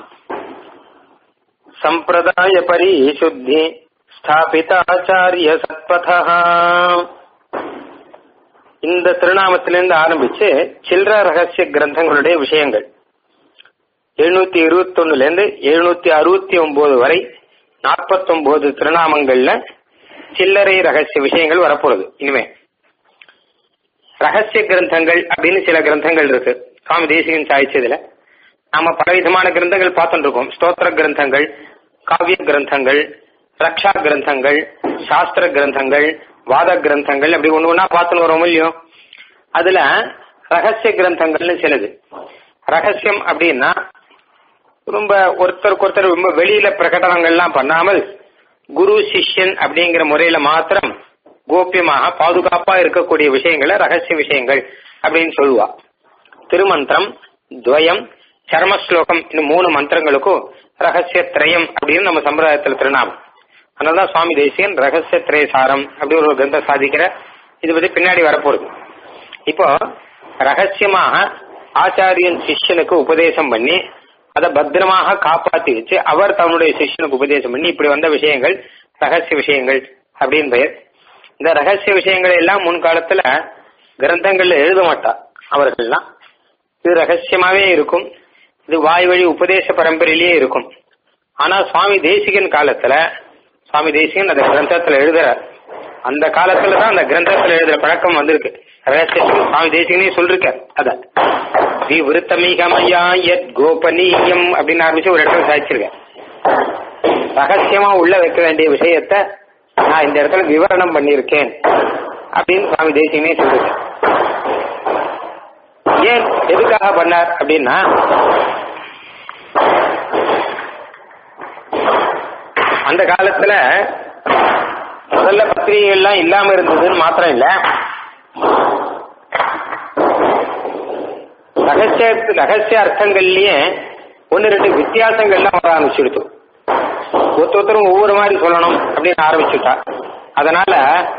சம்பிரதாய பரிசுத்தி ஸ்தாபிதாச்சாரிய சத்பதா இந்த திருநாமத்திலிருந்து ஆரம்பிச்சு சில்ற ரகசிய கிரந்தங்களுடைய விஷயங்கள் எழுநூத்தி இருபத்தி ஒண்ணுல இருந்து எழுநூத்தி அறுபத்தி ஒன்பது வரை நாற்பத்தி ஒன்பது திருநாமங்கள்ல சில்லறை ரகசிய விஷயங்கள் வரப்போகுது இனிமே ரகசிய கிரந்தங்கள் அப்படின்னு சில கிரந்தங்கள் இருக்கு சுவாமி தேசிகன் சாய்ச்சதுல நாம பலவிதமான கிரந்தங்கள் பார்த்துட்டு இருக்கோம் ஸ்தோத்திர கிரந்தங்கள் காவிய கிரந்தங்கள் ரக்ஷா கிரந்தங்கள் சாஸ்திர கிரந்தங்கள் வாத கிரந்தங்கள் அப்படி ஒண்ணு ஒண்ணா பார்த்துன்னு வரோம் இல்லையோ அதுல ரகசிய கிரந்தங்கள்னு சிலது ரகசியம் அப்படின்னா ரொம்ப ஒருத்தருக்கு ஒருத்தர் ரொம்ப வெளியில பிரகடனங்கள்லாம் பண்ணாமல் குரு சிஷ்யன் அப்படிங்கிற முறையில மாத்திரம் கோபியமாக பாதுகாப்பா இருக்கக்கூடிய விஷயங்களை ரகசிய விஷயங்கள் அப்படின்னு சொல்லுவா திருமந்திரம் துவயம் சர்மஸ்லோகம் இந்த மூணு மந்திரங்களுக்கும் ரகசிய திரயம் அப்படின்னு நம்ம சம்பிரதாயத்துல திருநாமம் அதனாலதான் சுவாமி தேசியன் ரகசிய திரயசாரம் அப்படி ஒரு கிரந்தம் சாதிக்கிற இது பத்தி பின்னாடி வரப்போகுது இப்போ ரகசியமாக ஆச்சாரியன் சிஷ்யனுக்கு உபதேசம் பண்ணி அதை பத்திரமாக காப்பாத்தி வச்சு அவர் தன்னுடைய சிஷ்யனுக்கு உபதேசம் பண்ணி இப்படி வந்த விஷயங்கள் ரகசிய விஷயங்கள் அப்படின்னு பெயர் இந்த ரகசிய விஷயங்களை எல்லாம் முன்காலத்துல கிரந்தங்கள்ல எழுத மாட்டா அவர்கள்லாம் இது ரகசியமாவே இருக்கும் இது வாய் வழி உபதேச பரம்பரையிலேயே இருக்கும் ஆனா சுவாமி தேசிகன் காலத்துல சுவாமி தேசிகன் அந்த கிரந்தத்துல எழுதுறார் அந்த காலத்துல தான் அந்த கிரந்தத்துல எழுதுற பழக்கம் வந்திருக்கு ரகசியம் சுவாமி தேசிகனே சொல்லிருக்க அத விவருத்தமிகமையா எத் கோபனீயம் அப்படின்னு ஆரம்பிச்சு ஒரு இடத்துல சாதிச்சிருக்கேன் ரகசியமா உள்ள வைக்க வேண்டிய விஷயத்த நான் இந்த இடத்துல விவரணம் பண்ணியிருக்கேன் அப்படின்னு சுவாமி தேசிகனே சொல்லிருக்கேன் ஏன் எதுக்காக பண்ணார் அப்படின்னா அந்த காலத்துல முதல்ல பத்திரிகைகள் எல்லாம் இல்லாம இருந்ததுன்னு மாத்திரம் இல்ல ரகசிய ரகசிய அர்த்தங்கள்லயே ஒன்னு ரெண்டு வித்தியாசங்கள்லாம் வர ஆரம்பிச்சுடுத்து ஒருத்தரும் ஒவ்வொரு மாதிரி சொல்லணும் அப்படின்னு ஆரம்பிச்சுட்டா அதனால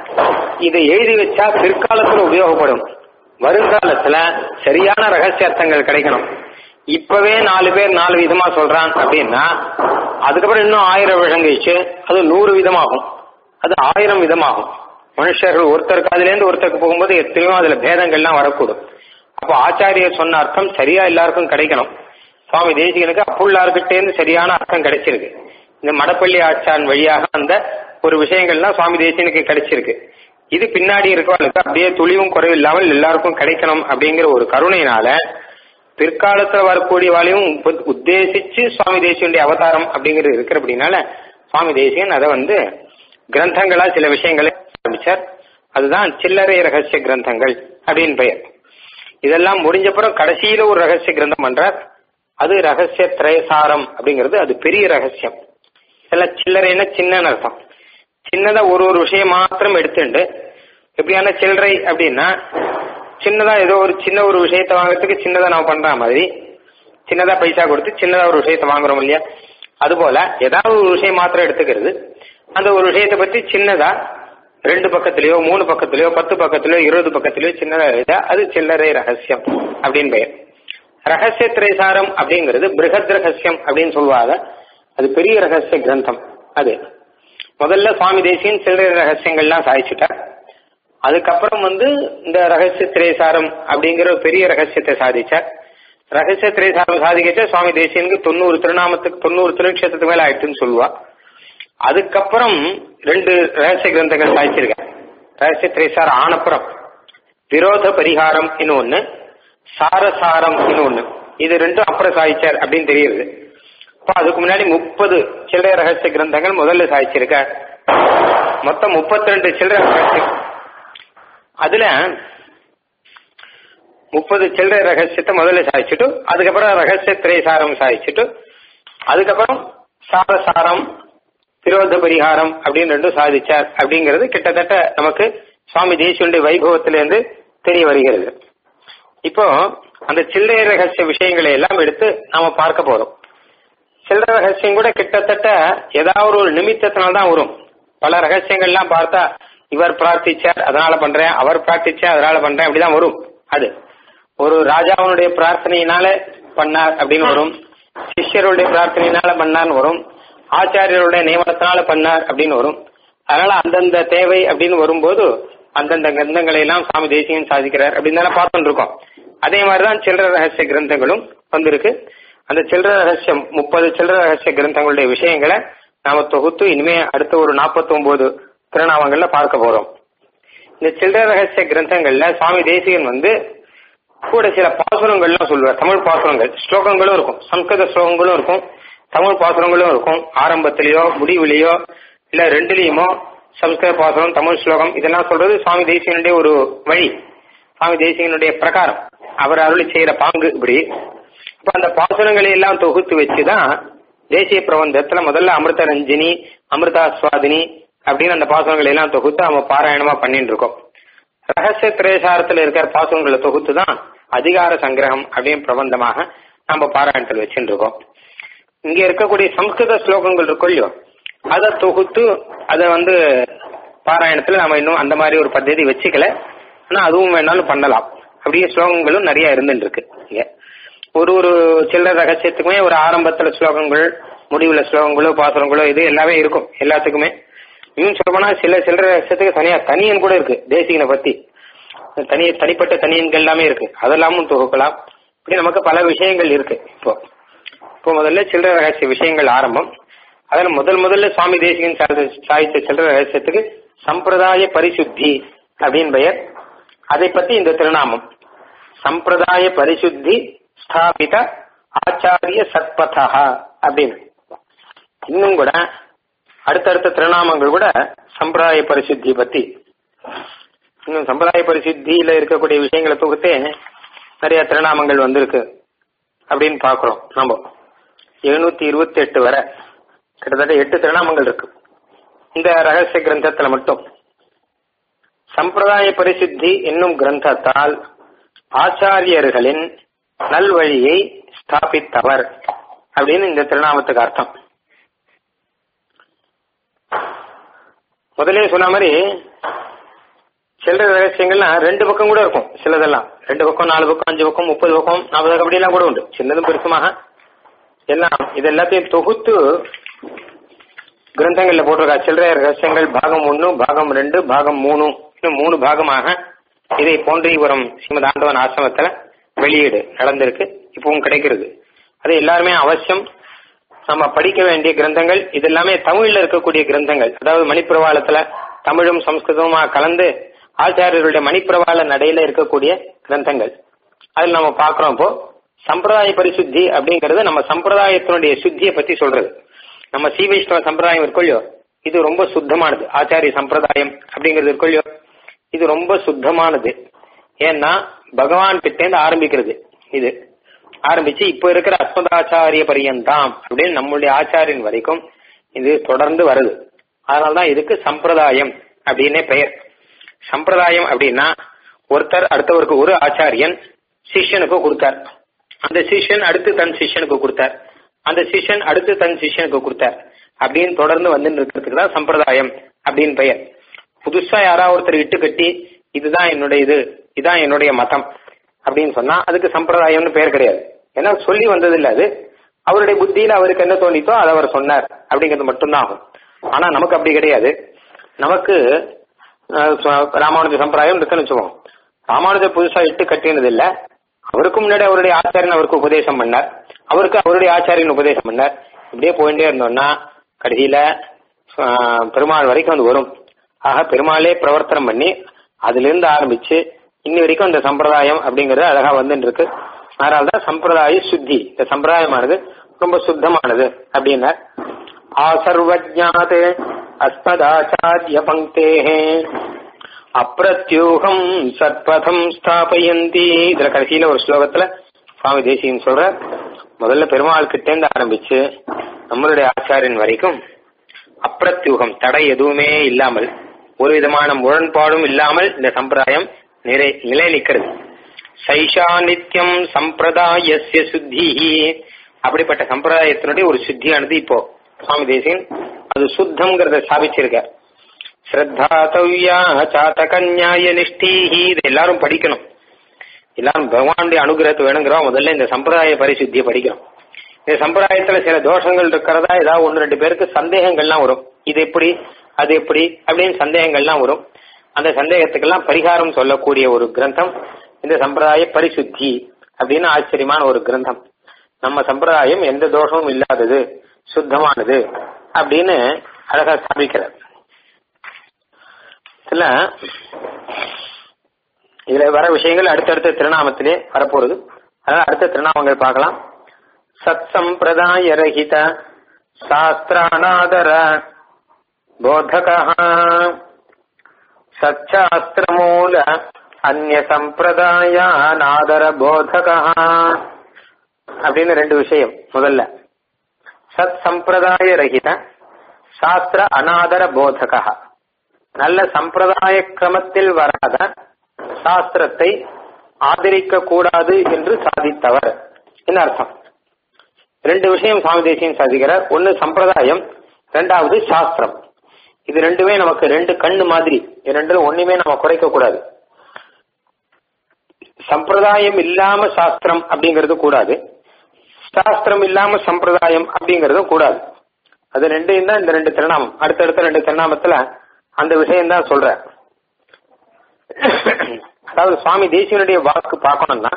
இதை எழுதி வச்சா பிற்காலத்துல உபயோகப்படும் வருங்காலத்துல சரியான ரகசிய அர்த்தங்கள் கிடைக்கணும் இப்பவே நாலு பேர் நாலு விதமா சொல்றான் அப்படின்னா அதுக்கப்புறம் இன்னும் ஆயிரம் வருஷம் கழிச்சு அது நூறு விதமாகும் அது ஆயிரம் விதமாகும் மனுஷர்கள் ஒருத்தருக்கு அதுல இருந்து ஒருத்தருக்கு போகும்போது எத்தனையோ அதுல பேதங்கள்லாம் வரக்கூடும் அப்போ ஆச்சாரியர் சொன்ன அர்த்தம் சரியா எல்லாருக்கும் கிடைக்கணும் சுவாமி தேசிகனுக்கு அப்புள்ளார்கிட்டேருந்து சரியான அர்த்தம் கிடைச்சிருக்கு இந்த மடப்பள்ளி ஆச்சான் வழியாக அந்த ஒரு விஷயங்கள்லாம் சுவாமி தேசிகனுக்கு கிடைச்சிருக்கு இது பின்னாடி இருக்கவங்களுக்கு அப்படியே துளிவும் குறைவில்லாமல் எல்லாருக்கும் கிடைக்கணும் அப்படிங்கிற ஒரு கருணையினால பிற்காலத்துல வரக்கூடிய வாழையும் உத்தேசிச்சு சுவாமி தேசியனுடைய அவதாரம் அப்படிங்கிறது இருக்கிற அப்படின்னால சுவாமி தேசியன் அதை வந்து கிரந்தங்களா சில விஷயங்களை ஆரம்பிச்சார் அதுதான் சில்லறை ரகசிய கிரந்தங்கள் அப்படின்னு பெயர் இதெல்லாம் முடிஞ்சப்புறம் கடைசியில ஒரு ரகசிய கிரந்தம் பண்றார் அது ரகசிய திரயசாரம் அப்படிங்கிறது அது பெரிய ரகசியம் இதெல்லாம் சில்லறைன்னா சின்னன்னு அர்த்தம் சின்னதா ஒரு ஒரு விஷயம் மாத்திரம் எடுத்துண்டு எப்படியான சில்லறை அப்படின்னா சின்னதா ஏதோ ஒரு சின்ன ஒரு விஷயத்த வாங்குறதுக்கு சின்னதா நம்ம பண்ற மாதிரி சின்னதா பைசா கொடுத்து சின்னதா ஒரு விஷயத்த வாங்குறோம் இல்லையா அதுபோல ஏதாவது ஒரு விஷயம் மாத்திரம் எடுத்துக்கிறது அந்த ஒரு விஷயத்தை பத்தி சின்னதா ரெண்டு பக்கத்துலயோ மூணு பக்கத்துலயோ பத்து பக்கத்துலயோ இருபது பக்கத்துலயோ சின்னதா எழுதா அது சில்லறை ரகசியம் அப்படின்னு பெயர் ரகசிய திரைசாரம் அப்படிங்கிறது பிருகத் ரகசியம் அப்படின்னு சொல்லுவாங்க அது பெரிய ரகசிய கிரந்தம் அது முதல்ல சுவாமி தேசியன் சில்லறை ரகசியங்கள்லாம் சாதிச்சுட்டார் அதுக்கப்புறம் வந்து இந்த ரகசிய திரைசாரம் அப்படிங்கிற ஒரு பெரிய ரகசியத்தை சாதிச்சார் ரகசிய திரைசாரம் சாதிக்கச்ச சுவாமி தேசியனுக்கு தொண்ணூறு திருநாமத்துக்கு தொண்ணூறு திருநக்ஷத்துக்கு மேல ஆயிடுச்சுன்னு சொல்லுவா அதுக்கப்புறம் ரெண்டு ரகசிய கிரந்தங்கள் சாதிச்சிருக்கேன் ரகசிய திரைசாரம் ஆனப்புறம் விரோத பரிகாரம் இன்னொன்னு சாரசாரம் இன்னொன்னு இது ரெண்டும் அப்புறம் சாதிச்சார் அப்படின்னு தெரியுது அப்ப அதுக்கு முன்னாடி முப்பது சில்லறை ரகசிய கிரந்தங்கள் முதல்ல சாதிச்சிருக்க மொத்தம் முப்பத்தி ரெண்டு சில்லறை ரகசியம் அதுல முப்பது சில்லறை ரகசியத்தை முதல்ல சாதிச்சுட்டு அதுக்கப்புறம் ரகசிய திரைசாரம் சாதிச்சுட்டு அதுக்கப்புறம் சாரசாரம் விரோத பரிகாரம் அப்படின்னு ரெண்டும் சாதிச்சார் அப்படிங்கிறது கிட்டத்தட்ட நமக்கு சுவாமி தேசியனுடைய வைபவத்திலிருந்து தெரிய வருகிறது இப்போ அந்த சில்லறை ரகசிய விஷயங்களை எல்லாம் எடுத்து நாம பார்க்க போறோம் சில்லறை ரகசியம் கூட கிட்டத்தட்ட ஏதாவது ஒரு நிமித்தத்தினால்தான் வரும் பல ரகசியங்கள்லாம் பார்த்தா இவர் பிரார்த்திச்சார் அதனால பண்றேன் அவர் பிரார்த்திச்சார் அதனால பண்றேன் அப்படிதான் வரும் அது ஒரு ராஜாவனுடைய பிரார்த்தனையினால பண்ணார் அப்படின்னு வரும் சிஷ்யருடைய பிரார்த்தனையினால பண்ணார்னு வரும் ஆச்சாரியருடைய நியமனத்தினால பண்ணார் அப்படின்னு வரும் அதனால அந்தந்த தேவை அப்படின்னு வரும்போது அந்தந்த கிரந்தங்களை எல்லாம் சுவாமி தேசியம் சாதிக்கிறார் அப்படின்னு தானே பார்த்துட்டு இருக்கோம் அதே மாதிரிதான் சில்லற ரகசிய கிரந்தங்களும் வந்திருக்கு அந்த சில்லற ரகசியம் முப்பது சில்லற ரகசிய கிரந்தங்களுடைய விஷயங்களை நாம தொகுத்து இனிமே அடுத்த ஒரு நாற்பத்தி ஒன்பது திருநாமங்கள்ல பார்க்க போறோம் இந்த சில்லற ரகசிய கிரந்தங்கள்ல சுவாமி தேசிகன் வந்து கூட சில பாசுரங்கள்லாம் சொல்லுவார் தமிழ் பாசுரங்கள் ஸ்லோகங்களும் இருக்கும் சம்ஸ்கிருத ஸ்லோகங்களும் இருக்கும் தமிழ் பாசுரங்களும் இருக்கும் ஆரம்பத்திலேயோ முடிவிலேயோ இல்ல ரெண்டுலயுமோ சம்ஸ்கிருத பாசுரம் தமிழ் ஸ்லோகம் இதெல்லாம் சொல்றது சுவாமி தேசிகனுடைய ஒரு வழி சுவாமி தேசிகனுடைய பிரகாரம் அவர் அருளி செய்யற பாங்கு இப்படி இப்ப அந்த பாசுரங்களை எல்லாம் தொகுத்து வச்சுதான் தேசிய பிரபந்தத்துல முதல்ல அமிர்த ரஞ்சினி அமிர்தாஸ்வாதினி அப்படின்னு அந்த பாசுரங்களை எல்லாம் தொகுத்து நம்ம பாராயணமா பண்ணிட்டு இருக்கோம் ரகசிய திரேசாரத்துல இருக்கிற பாசுரங்களை தொகுத்து தான் அதிகார சங்கிரகம் அப்படின்னு பிரபந்தமாக நம்ம பாராயணத்தில் வச்சுட்டு இருக்கோம் இங்க இருக்கக்கூடிய சம்ஸ்கிருத ஸ்லோகங்கள் இருக்கும் இல்லையோ அதை தொகுத்து அதை வந்து பாராயணத்துல நாம இன்னும் அந்த மாதிரி ஒரு பద్ధதி வச்சுக்கல ஆனா அதுவும் வேணாலும் பண்ணலாம் அப்படியே ஸ்லோகங்களும் நிறைய இருந்துட்டு இருக்கு இங்க ஒரு ஒரு சில்லற ரகசியத்துக்குமே ஒரு ஆரம்பத்துல ஸ்லோகங்கள் முடிவுல ஸ்லோகங்களோ பாசுரங்களோ இது எல்லாமே இருக்கும் எல்லாத்துக்குமே இன்னும் சொல்லப்போனா சில சில்லற ரகசியத்துக்கு தனியா தனியன் கூட இருக்கு தேசிகனை பத்தி தனி தனிப்பட்ட தனியன்கள் எல்லாமே இருக்கு அதெல்லாமும் தொகுக்கலாம் இப்படி நமக்கு பல விஷயங்கள் இருக்கு இப்போ இப்போ முதல்ல சில்லற ரகசிய விஷயங்கள் ஆரம்பம் அதுல முதல் முதல்ல சுவாமி தேசிகன் சாதித்த சில்லற ரகசியத்துக்கு சம்பிரதாய பரிசுத்தி அப்படின்னு பெயர் அதை பத்தி இந்த திருநாமம் சம்பிரதாய பரிசுத்தி ஸ்தாபித ஆச்சாரிய சத்பதா அப்படின்னு இன்னும் கூட அடுத்தடுத்த திருநாமங்கள் கூட சம்பிரதாய பரிசுத்தி பத்தி இன்னும் சம்பிரதாய பரிசுத்தியில இருக்கக்கூடிய விஷயங்களை தொகுத்தே நிறைய திருநாமங்கள் வந்திருக்கு அப்படின்னு பாக்குறோம் நம்ம எழுநூத்தி இருபத்தி எட்டு வரை கிட்டத்தட்ட எட்டு திருநாமங்கள் இருக்கு இந்த ரகசிய கிரந்தத்துல மட்டும் சம்பிரதாய பரிசுத்தி என்னும் கிரந்தத்தால் ஆச்சாரியர்களின் நல்வழியை ஸ்தாபித்தவர் அப்படின்னு இந்த திருநாமத்துக்கு அர்த்தம் முதலே சொன்ன மாதிரி சில்லற ரகசியங்கள்லாம் ரெண்டு பக்கம் கூட இருக்கும் சிலதெல்லாம் ரெண்டு பக்கம் நாலு பக்கம் அஞ்சு பக்கம் முப்பது பக்கம் நாற்பது பக்கம் அப்படிலாம் கூட உண்டு சின்னதும் பெருசுமாக எல்லாம் இது எல்லாத்தையும் தொகுத்து கிரந்தங்கள்ல போட்டிருக்கா சில்லறை ரகசியங்கள் பாகம் ஒன்னு பாகம் ரெண்டு பாகம் மூணு இன்னும் மூணு பாகமாக இதை போன்றிபுரம் ஸ்ரீமத் ஆண்டவன் ஆசிரமத்துல வெளியீடு நடந்திருக்கு இப்பவும் கிடைக்கிறது அது எல்லாருமே அவசியம் நம்ம படிக்க வேண்டிய கிரந்தங்கள் இது எல்லாமே தமிழ்ல இருக்கக்கூடிய கிரந்தங்கள் அதாவது மணிப்பிரவாளத்துல தமிழும் சம்ஸ்கிருதமா கலந்து ஆச்சாரியர்களுடைய மணிப்பிரவாள நடையில இருக்கக்கூடிய கிரந்தங்கள் அதில் நம்ம பார்க்கிறோம் இப்போ சம்பிரதாய பரிசுத்தி அப்படிங்கறது நம்ம சம்பிரதாயத்தினுடைய சுத்தியை பத்தி சொல்றது நம்ம சி வைஷ்ணவ சம்பிரதாயம் இருக்கொள்ளியோ இது ரொம்ப சுத்தமானது ஆச்சாரிய சம்பிரதாயம் அப்படிங்கிறது இருக்கொள்ளியோ இது ரொம்ப சுத்தமானது ஏன்னா பகவான் கிட்டேந்து ஆரம்பிக்கிறது இது ஆரம்பிச்சு இப்ப இருக்கிற அஸ்மதாச்சாரிய பரியந்தாம் அப்படின்னு நம்மளுடைய ஆச்சாரியன் வரைக்கும் இது தொடர்ந்து வருது அதனால்தான் இதுக்கு சம்பிரதாயம் அப்படின்னே பெயர் சம்பிரதாயம் அப்படின்னா ஒருத்தர் அடுத்தவருக்கு ஒரு ஆச்சாரியன் சிஷ்யனுக்கு கொடுத்தார் அந்த சிஷ்யன் அடுத்து தன் சிஷ்யனுக்கு கொடுத்தார் அந்த சிஷ்யன் அடுத்து தன் சிஷ்யனுக்கு கொடுத்தார் அப்படின்னு தொடர்ந்து வந்து இருக்கிறதுக்கு தான் சம்பிரதாயம் அப்படின்னு பெயர் புதுசா யாராவது ஒருத்தர் இட்டு கட்டி இதுதான் என்னுடைய இது இதான் என்னுடைய மதம் அப்படின்னு சொன்னா அதுக்கு சம்பிரதாயம்னு பெயர் கிடையாது ஏன்னா சொல்லி வந்தது இல்ல அது அவருடைய புத்தியில அவருக்கு என்ன தோணித்தோ அதை அவர் சொன்னார் அப்படிங்கிறது மட்டும்தான் ஆகும் ஆனா நமக்கு அப்படி கிடையாது நமக்கு ராமானுஜ சம்பிரதாயம் இருக்குன்னு வச்சுக்கோம் ராமானுஜ புதுசா இட்டு கட்டினது இல்ல அவருக்கு முன்னாடி அவருடைய ஆச்சாரியன் அவருக்கு உபதேசம் பண்ணார் அவருக்கு அவருடைய ஆச்சாரியன் உபதேசம் பண்ணார் இப்படியே போயிட்டே இருந்தோம்னா கடைசியில பெருமாள் வரைக்கும் அது வரும் ஆக பெருமாளே பிரவர்த்தனம் பண்ணி அதுல இருந்து ஆரம்பிச்சு இன்னி வரைக்கும் இந்த சம்பிரதாயம் அப்படிங்கறது அழகா வந்துட்டு இருக்கு அதனால்தான் சம்பிரதாய சுத்தி இந்த சம்பிரதாயமானது ரொம்ப சுத்தமானது அப்படின்னார் ஆசர்வஜாத் அஸ்மதாச்சாரிய பங்கே அப்பிரத்யூகம் சத்பதம் ஸ்தாபயந்தி இதுல கடைசியில ஒரு ஸ்லோகத்துல சுவாமி தேசியம் சொல்ற முதல்ல பெருமாள் கிட்டேந்து ஆரம்பிச்சு நம்மளுடைய ஆச்சாரியன் வரைக்கும் அப்பிரத்யூகம் தடை எதுவுமே இல்லாமல் ஒரு விதமான முரண்பாடும் இல்லாமல் இந்த சம்பிரதாயம் நிலை நிலை நிற்கிறது சைஷா நித்தியம் சம்பிரதாயஸ்ய சுத்தி அப்படிப்பட்ட சம்பிரதாயத்தினுடைய ஒரு சுத்தியானது இப்போ சுவாமி தேசியன் அது சுத்தம்ங்கிறத ஸ்தாபிச்சிருக்கார் ஸ்ரத்தாத்தவ்யா சாத்தகன்யாய நிஷ்டீஹி இதை எல்லாரும் படிக்கணும் எல்லாரும் பகவானுடைய அனுகிரகத்தை வேணுங்கிறோம் முதல்ல இந்த சம்பிரதாய பரிசுத்தியை படிக்கணும் இந்த சம்பிரதாயத்துல சில தோஷங்கள் இருக்கிறதா ஏதாவது ஒன்று ரெண்டு பேருக்கு சந்தேகங்கள்லாம் வரும் இது எப்படி அது எப்படி அப்படின்னு சந்தேகங்கள்லாம் வரும் அந்த சந்தேகத்துக்கெல்லாம் பரிகாரம் சொல்லக்கூடிய ஒரு கிரந்தம் இந்த சம்பிரதாய பரிசுத்தி அப்படின்னு ஆச்சரியமான ஒரு கிரந்தம் நம்ம சம்பிரதாயம் எந்த தோஷமும் இல்லாதது சுத்தமானது அப்படின்னு அழகா ஸ்தாபிக்கிறார் இதுல இதுல வர விஷயங்கள் அடுத்தடுத்த திருநாமத்திலே வரப்போறது அதனால அடுத்த திருநாமங்கள் பார்க்கலாம் சத் சம்பிரதாய ரஹித சாஸ்திரானாதர போதக சச்சாஸ்திரமூல அந்நிய சம்பிரதாயானாதர போதக அப்படின்னு ரெண்டு விஷயம் முதல்ல சத் சம்பிரதாய ரஹித சாஸ்திர அநாதர போதக நல்ல சம்பிரதாய கிரமத்தில் வராத சாஸ்திரத்தை ஆதரிக்க கூடாது என்று சாதித்தவர் என்ன அர்த்தம் ரெண்டு விஷயம் சுவாமி தேசியம் சாதிக்கிறார் ஒன்னு சம்பிரதாயம் ரெண்டாவது சாஸ்திரம் இது ரெண்டுமே நமக்கு ரெண்டு கண்ணு மாதிரி இது ரெண்டுல ஒண்ணுமே நம்ம குறைக்க கூடாது சம்பிரதாயம் இல்லாம சாஸ்திரம் அப்படிங்கிறது கூடாது சாஸ்திரம் இல்லாம சம்பிரதாயம் அப்படிங்கறதும் கூடாது அது ரெண்டையும் தான் இந்த ரெண்டு திருநாமம் அடுத்தடுத்த ரெண்டு திருநாமத்துல அந்த விஷயம் தான் சொல்ற அதாவது சுவாமி தேசியனுடைய வாக்கு பார்க்கணும்னா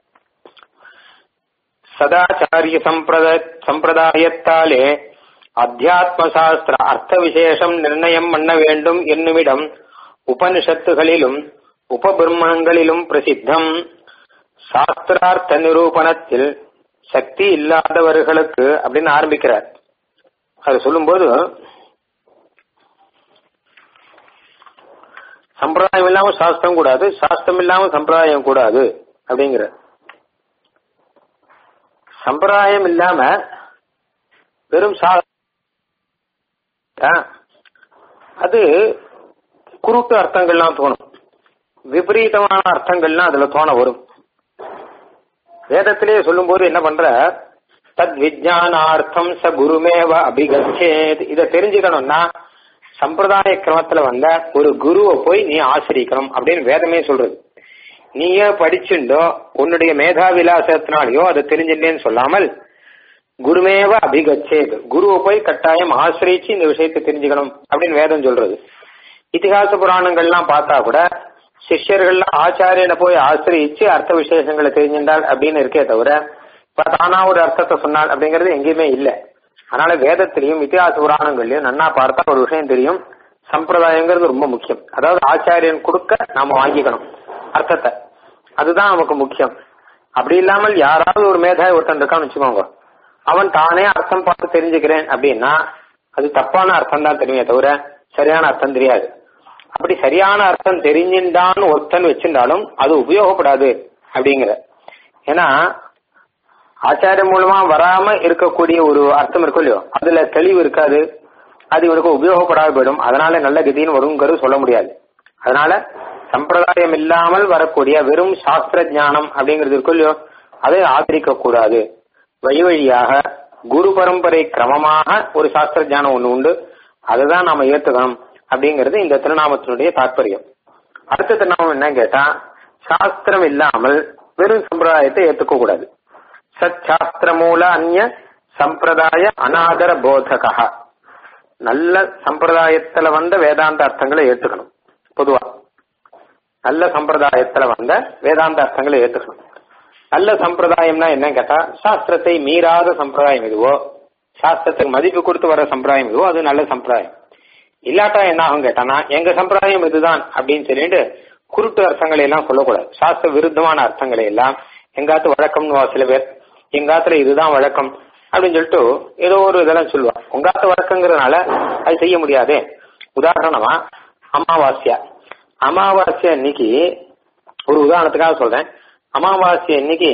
சதாச்சாரிய சம்பிரத சம்பிரதாயத்தாலே அத்தியாத்ம சாஸ்திர அர்த்த விசேஷம் நிர்ணயம் பண்ண வேண்டும் என்னுமிடம் உபனிஷத்துகளிலும் உபபிரம்மணங்களிலும் பிரசித்தம் சாஸ்திரார்த்த நிரூபணத்தில் சக்தி இல்லாதவர்களுக்கு அப்படின்னு ஆரம்பிக்கிறார் அது சொல்லும்போது சம்பிரதாயம் இல்லாம சாஸ்திரம் கூடாது சாஸ்திரம் இல்லாம சம்பிரதாயம் கூடாது அப்படிங்கிற சம்பிரதாயம் இல்லாம வெறும் சா அது குருட்டு அர்த்தங்கள்லாம் தோணும் விபரீதமான அர்த்தங்கள்லாம் அதுல தோண வரும் வேதத்திலேயே சொல்லும்போது என்ன பண்ற தத் விஜயானார்த்தம் ச குருமேவ அபிகச்சேத் இதை தெரிஞ்சுக்கணும்னா சம்பிரதாய கிரமத்துல வந்த ஒரு குருவை போய் நீ ஆசிரிக்கணும் அப்படின்னு வேதமே சொல்றது நீயே படிச்சுண்டோ உன்னுடைய மேதா விலாசத்தினாலேயோ அதை தெரிஞ்சில்லேன்னு சொல்லாமல் குருமேவ அபிகச்சேத் குருவை போய் கட்டாயம் ஆசிரிச்சு இந்த விஷயத்தை தெரிஞ்சுக்கணும் அப்படின்னு வேதம் சொல்றது இதிகாச புராணங்கள்லாம் பார்த்தா கூட சிஷ்யர்கள்லாம் ஆச்சாரியனை போய் ஆசிரியிச்சு அர்த்த விசேஷங்களை தெரிஞ்சின்றால் அப்படின்னு இருக்கே தவிர இப்ப தானா ஒரு அர்த்தத்தை சொன்னால் அப்படிங்கிறது எங்கேயுமே இல்லை அதனால வேதத்திலையும் இத்திகாச புராணங்கள்லயும் நன்னா பார்த்தா ஒரு விஷயம் தெரியும் சம்பிரதாயங்கிறது ரொம்ப முக்கியம் அதாவது ஆச்சாரியன் கொடுக்க நாம வாங்கிக்கணும் அர்த்தத்தை அதுதான் நமக்கு முக்கியம் அப்படி இல்லாமல் யாராவது ஒரு மேதாவி ஒருத்தன் இருக்கான்னு வச்சுக்கோங்க அவன் தானே அர்த்தம் பார்த்து தெரிஞ்சுக்கிறேன் அப்படின்னா அது தப்பான அர்த்தம் தான் தெரியுமே தவிர சரியான அர்த்தம் தெரியாது அப்படி சரியான அர்த்தம் தெரிஞ்சின்றான்னு ஒருத்தன் வச்சிருந்தாலும் அது உபயோகப்படாது அப்படிங்கிற ஏன்னா ஆச்சாரம் மூலமா வராம இருக்கக்கூடிய ஒரு அர்த்தம் இருக்கும் இல்லையோ அதுல தெளிவு இருக்காது அது இவனுக்கு உபயோகப்படாது போயிடும் அதனால நல்ல கதின்னு வருங்கிறது சொல்ல முடியாது அதனால சம்பிரதாயம் இல்லாமல் வரக்கூடிய வெறும் சாஸ்திர ஞானம் அப்படிங்கிறது இருக்கும் இல்லையோ அதை ஆதரிக்க கூடாது வழி வழியாக குரு பரம்பரை கிரமமாக ஒரு சாஸ்திர ஞானம் ஒண்ணு உண்டு அதுதான் நாம ஏத்துக்கணும் அப்படிங்கிறது இந்த திருநாமத்தினுடைய தாற்பயம் அடுத்த திருநாமம் என்ன கேட்டா சாஸ்திரம் இல்லாமல் வெறும் சம்பிரதாயத்தை ஏத்துக்க கூடாது சச்சாஸ்திர மூல அந்நிய சம்பிரதாய அநாதர போதகா நல்ல சம்பிரதாயத்துல வந்த வேதாந்த அர்த்தங்களை ஏத்துக்கணும் பொதுவா நல்ல சம்பிரதாயத்துல வந்த வேதாந்த அர்த்தங்களை ஏத்துக்கணும் நல்ல சம்பிரதாயம்னா என்ன கேட்டா சாஸ்திரத்தை மீறாத சம்பிரதாயம் எதுவோ சாஸ்திரத்துக்கு மதிப்பு கொடுத்து வர சம்பிரதாயம் எதுவோ அது நல்ல சம்பிரதாயம் இல்லாட்டா என்ன ஆகும் கேட்டானா எங்க சம்பிரதாயம் இதுதான் அப்படின்னு சொல்லிட்டு குருட்டு அர்த்தங்களை எல்லாம் சொல்லக்கூடாது சாஸ்திர விருத்தமான அர்த்தங்களை எல்லாம் எங்காத்து வழக்கம்னு சில பேர் எங்காத்துல இதுதான் வழக்கம் அப்படின்னு சொல்லிட்டு ஏதோ ஒரு இதெல்லாம் சொல்லுவா உங்காத்து வழக்கங்கிறதுனால அது செய்ய முடியாது உதாரணமா அமாவாஸ்யா அமாவாஸ்யா அன்னைக்கு ஒரு உதாரணத்துக்காக சொல்றேன் அமாவாஸ்யா அன்னைக்கு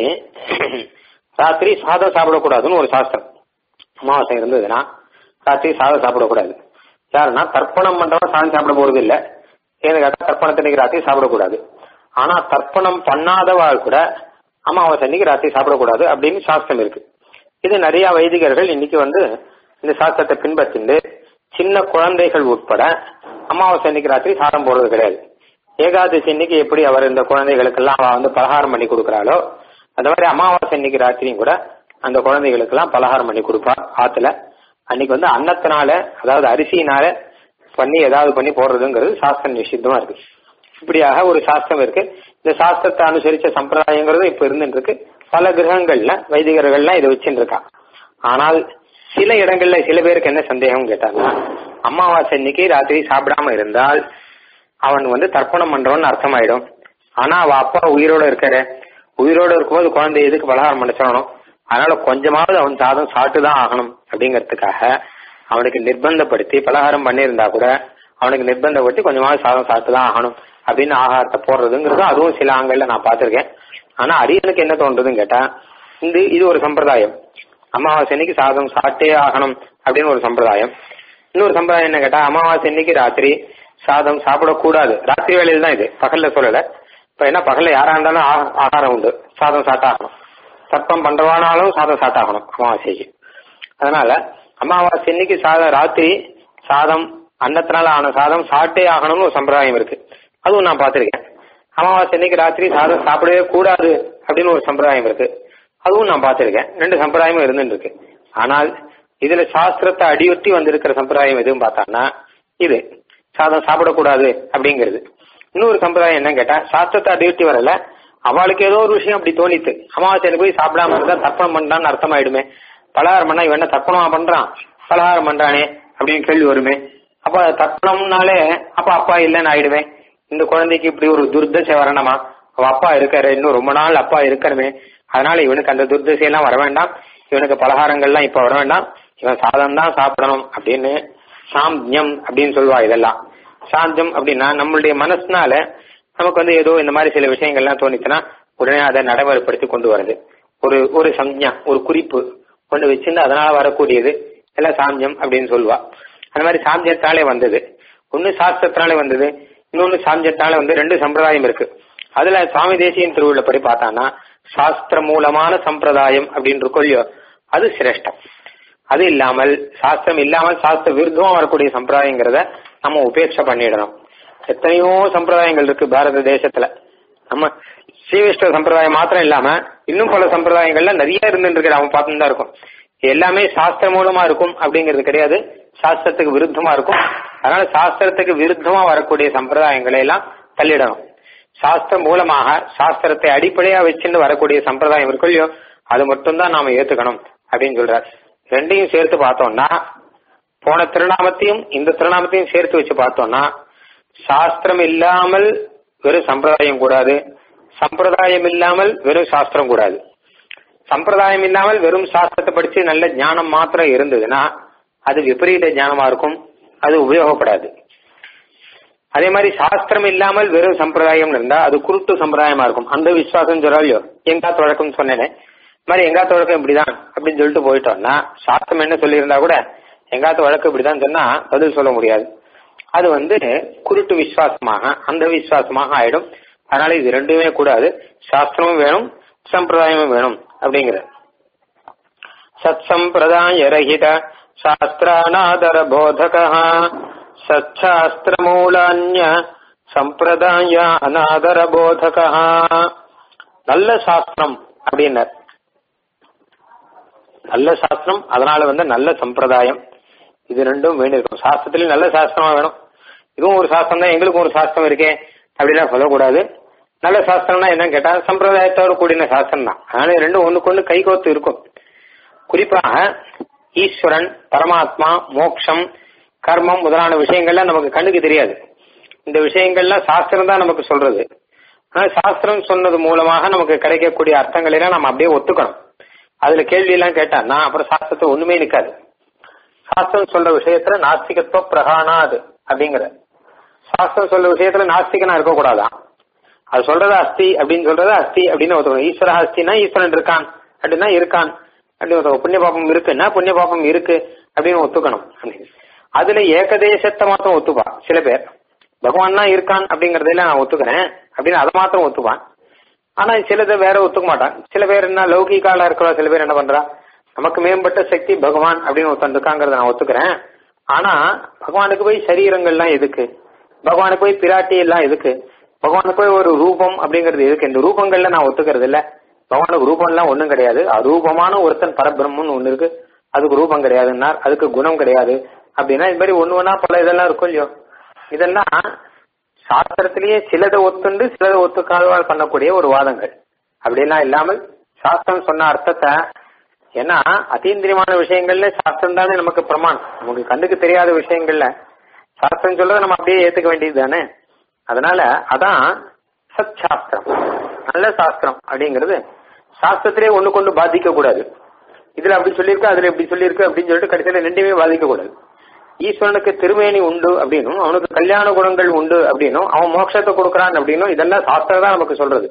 ராத்திரி சாதம் சாப்பிடக்கூடாதுன்னு ஒரு சாஸ்திரம் அமாவாசை இருந்ததுன்னா ராத்திரி சாதம் சாப்பிடக்கூடாது யாருன்னா தர்ப்பணம் பண்றவன் சாதம் சாப்பிட போறது இல்ல ஏன்னு கேட்டா தர்ப்பணத்தன்னைக்கு ராத்திரி சாப்பிடக்கூடாது ஆனா தர்ப்பணம் பண்ணாதவாள் கூட அமாவாசை அன்னைக்கு ராத்திரி சாப்பிடக்கூடாது அப்படின்னு சாஸ்திரம் இருக்கு இது நிறைய வைதிகர்கள் இன்னைக்கு வந்து இந்த சாஸ்திரத்தை பின்பற்றிண்டு சின்ன குழந்தைகள் உட்பட அமாவாசை அன்னைக்கு ராத்திரி சாதம் போடுறது கிடையாது ஏகாதசி அன்னைக்கு எப்படி அவர் இந்த குழந்தைகளுக்கெல்லாம் அவ வந்து பலகாரம் பண்ணி கொடுக்கறாளோ அந்த மாதிரி அமாவாசை அன்னைக்கு ராத்திரியும் கூட அந்த குழந்தைகளுக்கெல்லாம் பலகாரம் பண்ணி கொடுப்பா ஆத்துல அன்னைக்கு வந்து அன்னத்தினால அதாவது அரிசியினால பண்ணி ஏதாவது பண்ணி போடுறதுங்கிறது சாஸ்திர நிஷித்தமா இருக்கு இப்படியாக ஒரு சாஸ்திரம் இருக்கு இந்த சாஸ்திரத்தை அனுசரிச்ச சம்பிரதாயங்கிறது இப்ப இருந்துட்டு இருக்கு பல கிரகங்கள்ல வைதிகர்கள்லாம் இதை வச்சுட்டு இருக்கா ஆனால் சில இடங்கள்ல சில பேருக்கு என்ன சந்தேகம் கேட்டாங்கன்னா அமாவாசை அன்னைக்கு ராத்திரி சாப்பிடாம இருந்தால் அவன் வந்து தர்ப்பணம் பண்றவன் அர்த்தமாயிடும் ஆனா அவ அப்பா உயிரோட இருக்காரு உயிரோட இருக்கும்போது குழந்தை எதுக்கு பலகாரம் பண்ண சொல்லணும் அதனால கொஞ்சமாவது அவன் சாதம் சாப்பிட்டு தான் ஆகணும் அப்படிங்கறதுக்காக அவனுக்கு நிர்பந்தப்படுத்தி பலகாரம் பண்ணியிருந்தா கூட அவனுக்கு நிர்பந்தப்படுத்தி கொஞ்சமாவது சாதம் சாப்பிட்டு தான் ஆகணும் அப்படின்னு ஆகாரத்தை போடுறதுங்கிறது அதுவும் சில ஆண்கள்ல நான் பார்த்திருக்கேன் ஆனா அரியனுக்கு என்ன தோன்றதுன்னு கேட்டா இந்த இது ஒரு சம்பிரதாயம் அமாவாசை அன்னைக்கு சாதம் சாப்பிட்டே ஆகணும் அப்படின்னு ஒரு சம்பிரதாயம் இன்னொரு சம்பிரதாயம் என்ன கேட்டா அமாவாசை அன்னைக்கு ராத்திரி சாதம் சாப்பிடக்கூடாது ராத்திரி வேலையில் தான் இது பகல்ல சொல்லல இப்ப என்ன பகல்ல யாரா இருந்தாலும் ஆ- ஆகாரம் உண்டு சாதம் சாப்பிட்டாகணும் தர்ப்பம் பண்றவானாலும் சாதம் சாப்பிட்டாகணும் அமாவாசைக்கு அதனால அமாவாசை அன்னைக்கு சாதம் ராத்திரி சாதம் அன்னத்தினால ஆன சாதம் சாப்பிட்டே ஆகணும்னு ஒரு சம்பிரதாயம் இருக்கு அதுவும் நான் பார்த்திருக்கேன் அமாவாசை அன்னைக்கு ராத்திரி சாதம் சாப்பிடவே கூடாது அப்படின்னு ஒரு சம்பிரதாயம் இருக்கு அதுவும் நான் பார்த்திருக்கேன் ரெண்டு சம்பிரதாயமும் இருந்துட்டு இருக்கு ஆனால் இதுல சாஸ்திரத்தை அடியொட்டி வந்திருக்கிற சம்பிரதாயம் எதுவும் பார்த்தான்னா இது சாதம் சாப்பிடக்கூடாது அப்படிங்கிறது இன்னொரு சம்பிரதாயம் என்ன கேட்டா சாஸ்திரத்தை அடியொட்டி வரல அவளுக்கு ஏதோ ஒரு விஷயம் அப்படி தோணித்து அமாவாசையில போய் சாப்பிடாம இருந்தா தர்ப்பணம் பண்றான்னு அர்த்தம் ஆயிடுமே பலகாரம் பண்ணா இவன் என்ன தர்ப்பணமா பண்றான் பலகாரம் பண்றானே அப்படின்னு கேள்வி வருமே அப்ப தர்ப்பணம்னாலே அப்ப அப்பா இல்லைன்னு ஆயிடுமே இந்த குழந்தைக்கு இப்படி ஒரு துர்தசை வரணுமா அவ அப்பா இருக்காரு இன்னும் ரொம்ப நாள் அப்பா இருக்கணுமே அதனால இவனுக்கு அந்த துர்தசை எல்லாம் வர வேண்டாம் இவனுக்கு பலகாரங்கள்லாம் இப்ப வர வேண்டாம் இவன் சாதம் தான் சாப்பிடணும் அப்படின்னு சாம்யம் அப்படின்னு சொல்லுவா இதெல்லாம் சாந்தம் அப்படின்னா நம்மளுடைய மனசுனால நமக்கு வந்து ஏதோ இந்த மாதிரி சில விஷயங்கள்லாம் தோணிச்சுன்னா உடனே அதை நடைமுறைப்படுத்தி கொண்டு வருது ஒரு ஒரு சம்ஞா ஒரு குறிப்பு கொண்டு வச்சிருந்து அதனால வரக்கூடியது எல்லாம் சாமியம் அப்படின்னு சொல்லுவா அந்த மாதிரி சாமியத்தாலே வந்தது ஒன்னு சாஸ்திரத்தினாலே வந்தது இன்னொன்னு சாமியத்தாலே வந்து ரெண்டு சம்பிரதாயம் இருக்கு அதுல சுவாமி தேசியன் திருவிழா படி பார்த்தான்னா சாஸ்திர மூலமான சம்பிரதாயம் அப்படின்னு இருக்கோ இல்லையோ அது சிரேஷ்டம் அது இல்லாமல் சாஸ்திரம் இல்லாமல் சாஸ்திர விருத்தமா வரக்கூடிய சம்பிரதாயங்கிறத நம்ம உபேட்சை பண்ணிடணும் எத்தனையோ சம்பிரதாயங்கள் இருக்கு பாரத தேசத்துல நம்ம ஸ்ரீவிஷ்ண சம்பிரதாயம் மாத்திரம் இல்லாம இன்னும் பல சம்பிரதாயங்கள்ல நிறைய இருந்துட்டு இருக்கு நம்ம பார்த்துட்டு தான் இருக்கும் எல்லாமே சாஸ்திர மூலமா இருக்கும் அப்படிங்கிறது கிடையாது சாஸ்திரத்துக்கு விருத்தமா இருக்கும் அதனால சாஸ்திரத்துக்கு விருத்தமா வரக்கூடிய சம்பிரதாயங்களை எல்லாம் தள்ளிடணும் சாஸ்திரம் மூலமாக சாஸ்திரத்தை அடிப்படையா வச்சுட்டு வரக்கூடிய சம்பிரதாயம் இருக்கும் இல்லையோ அது மட்டும்தான் நாம ஏத்துக்கணும் அப்படின்னு சொல்றார் ரெண்டையும் சேர்த்து பார்த்தோம்னா போன திருநாமத்தையும் இந்த திருநாமத்தையும் சேர்த்து வச்சு பார்த்தோம்னா சாஸ்திரம் இல்லாமல் வெறும் சம்பிரதாயம் கூடாது சம்பிரதாயம் இல்லாமல் வெறும் சாஸ்திரம் கூடாது சம்பிரதாயம் இல்லாமல் வெறும் சாஸ்திரத்தை படிச்சு நல்ல ஞானம் மாத்திரம் இருந்ததுன்னா அது விபரீத ஞானமா இருக்கும் அது உபயோகப்படாது அதே மாதிரி சாஸ்திரம் இல்லாமல் வெறும் சம்பிரதாயம் இருந்தா அது குருட்டு சம்பிரதாயமா இருக்கும் அந்த விசுவாசம் சொல்றாலையோ எங்காத்து வழக்கம் சொன்னேனே இந்த மாதிரி எங்காத்து வழக்கம் இப்படிதான் அப்படின்னு சொல்லிட்டு போயிட்டோம்னா சாஸ்திரம் என்ன சொல்லியிருந்தா கூட எங்காத்து வழக்கு இப்படிதான் சொன்னா பதில் சொல்ல முடியாது அது வந்து குருட்டு விசுவாசமாக அந்த விசுவாசமாக ஆயிடும் அதனால இது ரெண்டுமே கூடாது சாஸ்திரமும் வேணும் சம்பிரதாயமும் வேணும் அப்படிங்கிற சத் சம்பிரதாய ரஹித சாஸ்திரானாதர போதக சச்சாஸ்திர மூலான்ய சம்பிரதாய அநாதர போதக நல்ல சாஸ்திரம் அப்படின்னார் நல்ல சாஸ்திரம் அதனால வந்து நல்ல சம்பிரதாயம் இது ரெண்டும் வேண்டியிருக்கும் சாஸ்திரத்திலயும் நல்ல சாஸ்திரமா வேணும் இதுவும் ஒரு சாஸ்திரம் தான் எங்களுக்கும் ஒரு சாஸ்திரம் இருக்கே அப்படிலாம் சொல்லக்கூடாது நல்ல சாஸ்திரம்னா என்னன்னு கேட்டா சம்பிரதாயத்தோடு கூடின சாஸ்திரம் தான் அதனால இது ரெண்டும் ஒண்ணுக்கு ஒண்ணு கைகோத்து இருக்கும் குறிப்பாக ஈஸ்வரன் பரமாத்மா மோக்ஷம் கர்மம் முதலான விஷயங்கள்லாம் நமக்கு கண்ணுக்கு தெரியாது இந்த விஷயங்கள்லாம் சாஸ்திரம் தான் நமக்கு சொல்றது ஆனா சாஸ்திரம் சொன்னது மூலமாக நமக்கு கிடைக்கக்கூடிய அர்த்தங்களை எல்லாம் நம்ம அப்படியே ஒத்துக்கணும் அதுல கேள்வி எல்லாம் கேட்டான்னா அப்புறம் சாஸ்திரத்தை ஒண்ணுமே நிக்காது சாஸ்திரம் சொல்ற விஷயத்துல நாஸ்திகத்துவ பிரகாணாது அப்படிங்கிற சாஸ்திரம் சொல்ற விஷயத்துல நாஸ்திகனா இருக்கக்கூடாதான் அது சொல்றது அஸ்தி அப்படின்னு சொல்றது அஸ்தி அப்படின்னு ஒத்துக்கணும் ஈஸ்வர அஸ்தினா ஈஸ்வரன் இருக்கான் அப்படின்னா இருக்கான் அப்படின்னு ஒத்துக்கணும் புண்ணிய பாப்பம் இருக்குன்னா புண்ணிய பாப்பம் இருக்கு அப்படின்னு ஒத்துக்கணும் அதுல ஏகதேசத்தை மாத்திரம் ஒத்துப்பா சில பேர் பகவான் தான் இருக்கான் அப்படிங்கறதுல நான் ஒத்துக்கிறேன் அப்படின்னு அதை மாத்திரம் ஒத்துப்பான் ஆனா சிலதை வேற ஒத்துக்க மாட்டான் சில பேர் என்ன லௌகிகாலா இருக்கிறா சில பேர் என்ன பண்றா நமக்கு மேம்பட்ட சக்தி பகவான் அப்படின்னு ஒருத்தன் இருக்காங்கிறத நான் ஒத்துக்கிறேன் ஆனா பகவானுக்கு போய் சரீரங்கள்லாம் எதுக்கு பகவானுக்கு போய் பிராட்டி எல்லாம் எதுக்கு பகவானுக்கு போய் ஒரு ரூபம் அப்படிங்கிறது எதுக்கு இந்த ரூபங்கள்ல நான் ஒத்துக்கிறது இல்ல பகவானுக்கு ரூபம் எல்லாம் ஒண்ணும் கிடையாது அரூபமான ஒருத்தன் பரபிரம்மன் ஒண்ணு இருக்கு அதுக்கு ரூபம் கிடையாதுன்னார் அதுக்கு குணம் கிடையாது அப்படின்னா இது மாதிரி ஒண்ணு ஒண்ணா பல இதெல்லாம் இருக்கும் இல்லையோ இதெல்லாம் சாஸ்திரத்திலேயே சிலதை ஒத்துண்டு சிலதை ஒத்துக்காதவால் பண்ணக்கூடிய ஒரு வாதங்கள் அப்படியெல்லாம் இல்லாமல் சாஸ்திரம் சொன்ன அர்த்தத்தை ஏன்னா அத்தீந்திரியமான விஷயங்கள்ல சாஸ்திரம் தானே நமக்கு பிரமாணம் நமக்கு கண்ணுக்கு தெரியாத விஷயங்கள்ல சாஸ்திரம் சொல்றதை நம்ம அப்படியே ஏத்துக்க வேண்டியது தானே அதனால அதான் சத் சாஸ்திரம் நல்ல சாஸ்திரம் அப்படிங்கிறது சாஸ்திரத்திலே ஒண்ணு கொண்டு பாதிக்க கூடாது இதுல அப்படி சொல்லியிருக்கு அதுல இப்படி சொல்லியிருக்கு அப்படின்னு சொல்லிட்டு கடைசியில ரெண்டுமே பாதிக்க கூடாது ஈஸ்வரனுக்கு திருமேனி உண்டு அப்படின்னும் அவனுக்கு கல்யாண குணங்கள் உண்டு அப்படின்னும் அவன் மோட்சத்தை கொடுக்கறான் அப்படின்னும் இதெல்லாம் சாஸ்திரம் தான் நமக்கு சொல்றது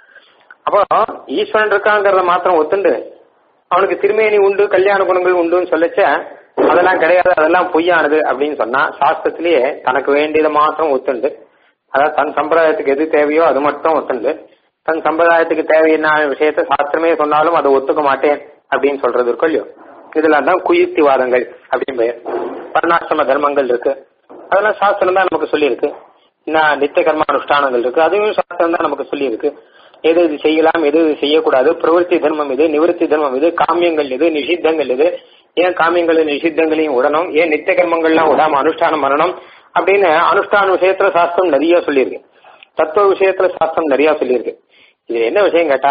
அப்போ ஈஸ்வரன் இருக்காங்கிறத மாத்திரம் ஒத்துண்டு அவனுக்கு திருமேனி உண்டு கல்யாண குணங்கள் உண்டுன்னு சொல்லச்ச அதெல்லாம் கிடையாது அதெல்லாம் பொய்யானது அப்படின்னு சொன்னா சாஸ்திரத்திலேயே தனக்கு வேண்டியதை மாத்திரம் ஒத்துண்டு அதாவது தன் சம்பிரதாயத்துக்கு எது தேவையோ அது மட்டும் ஒத்துண்டு தன் சம்பிரதாயத்துக்கு தேவையான விஷயத்த சாஸ்திரமே சொன்னாலும் அதை ஒத்துக்க மாட்டேன் அப்படின்னு சொல்றது இருக்கும் இல்லையோ இதெல்லாம் தான் குயுக்திவாதங்கள் அப்படின்னு பெயர் வர்ணாசிரம தர்மங்கள் இருக்கு அதெல்லாம் சாஸ்திரம் தான் நமக்கு சொல்லியிருக்கு இன்னும் நித்திய கர்ம அனுஷ்டானங்கள் இருக்கு அதுவும் சாஸ்திரம் தான் நமக்கு சொல்லியிருக்கு எது இது செய்யலாம் எது இது செய்யக்கூடாது பிரவருத்தி தர்மம் இது நிவர்த்தி தர்மம் இது காமியங்கள் இது நிஷித்தங்கள் இது ஏன் காமியங்கள் நிஷித்தங்களையும் விடணும் ஏன் நித்திய கர்மங்கள்லாம் விடாம அனுஷ்டானம் பண்ணணும் அப்படின்னு அனுஷ்டான விஷயத்துல சாஸ்திரம் நிறைய சொல்லியிருக்கு தத்துவ விஷயத்துல சாஸ்திரம் நிறைய சொல்லியிருக்கு இது என்ன விஷயம் கேட்டா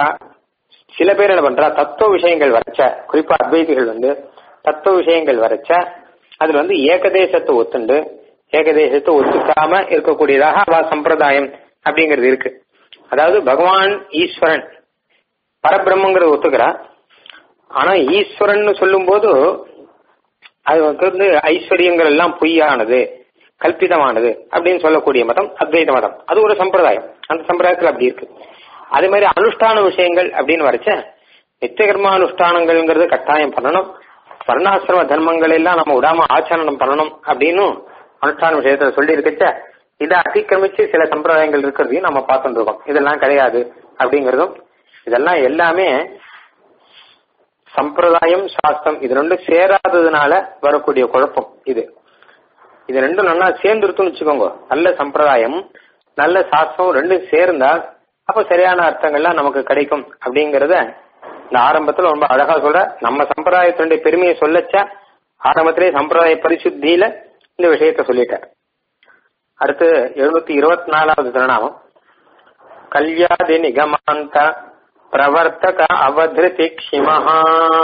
சில பேர் என்ன பண்றா தத்துவ விஷயங்கள் வரைச்ச குறிப்பா அத்வைதிகள் வந்து தத்துவ விஷயங்கள் வரைச்ச அதுல வந்து ஏகதேசத்தை ஒத்துண்டு ஏகதேசத்தை ஒத்துக்காம இருக்கக்கூடியதாக அவ சம்பிரதாயம் அப்படிங்கிறது இருக்கு அதாவது பகவான் ஈஸ்வரன் பரபிரம்மங்கிறத ஒத்துக்கிறா ஆனா ஈஸ்வரன் சொல்லும் போது அது வந்து ஐஸ்வர்யங்கள் எல்லாம் பொய்யானது கல்பிதமானது அப்படின்னு சொல்லக்கூடிய மதம் அத்வைத மதம் அது ஒரு சம்பிரதாயம் அந்த சம்பிரதாயத்தில் அப்படி இருக்கு அதே மாதிரி அனுஷ்டான விஷயங்கள் அப்படின்னு வரைச்ச நித்தியகர்ம அனுஷ்டானங்கள்ங்கிறது கட்டாயம் பண்ணணும் வர்ணாசிரம தர்மங்கள் எல்லாம் நம்ம விடாம ஆச்சரணம் பண்ணணும் அப்படின்னு அனுஷ்டான விஷயத்துல சொல்லி இருக்கச்ச இதை அதிக்கிரமிச்சு சில சம்பிரதாயங்கள் இருக்கிறதையும் நம்ம பார்த்துட்டு இருக்கோம் இதெல்லாம் கிடையாது அப்படிங்கறதும் இதெல்லாம் எல்லாமே சம்பிரதாயம் சாஸ்திரம் இது ரெண்டும் சேராததுனால வரக்கூடிய குழப்பம் இது இது ரெண்டும் நல்லா சேர்ந்துருத்துன்னு வச்சுக்கோங்க நல்ல சம்பிரதாயம் நல்ல சாஸ்திரம் ரெண்டும் சேர்ந்தா அப்ப சரியான அர்த்தங்கள்லாம் நமக்கு கிடைக்கும் அப்படிங்கறத இந்த ஆரம்பத்துல ரொம்ப அழகா சொல்ற நம்ம சம்பிரதாயத்தினுடைய பெருமையை சொல்லச்ச ஆரம்பத்திலே சம்பிரதாய பரிசுத்தியில இந்த விஷயத்த சொல்லிட்டார் அடுத்து எழுநூத்தி இருபத்தி நாலாவது திருநாமம் கல்யாதி நிகமாந்த பிரவர்த்தக அவதிருதி க்ஷிமஹா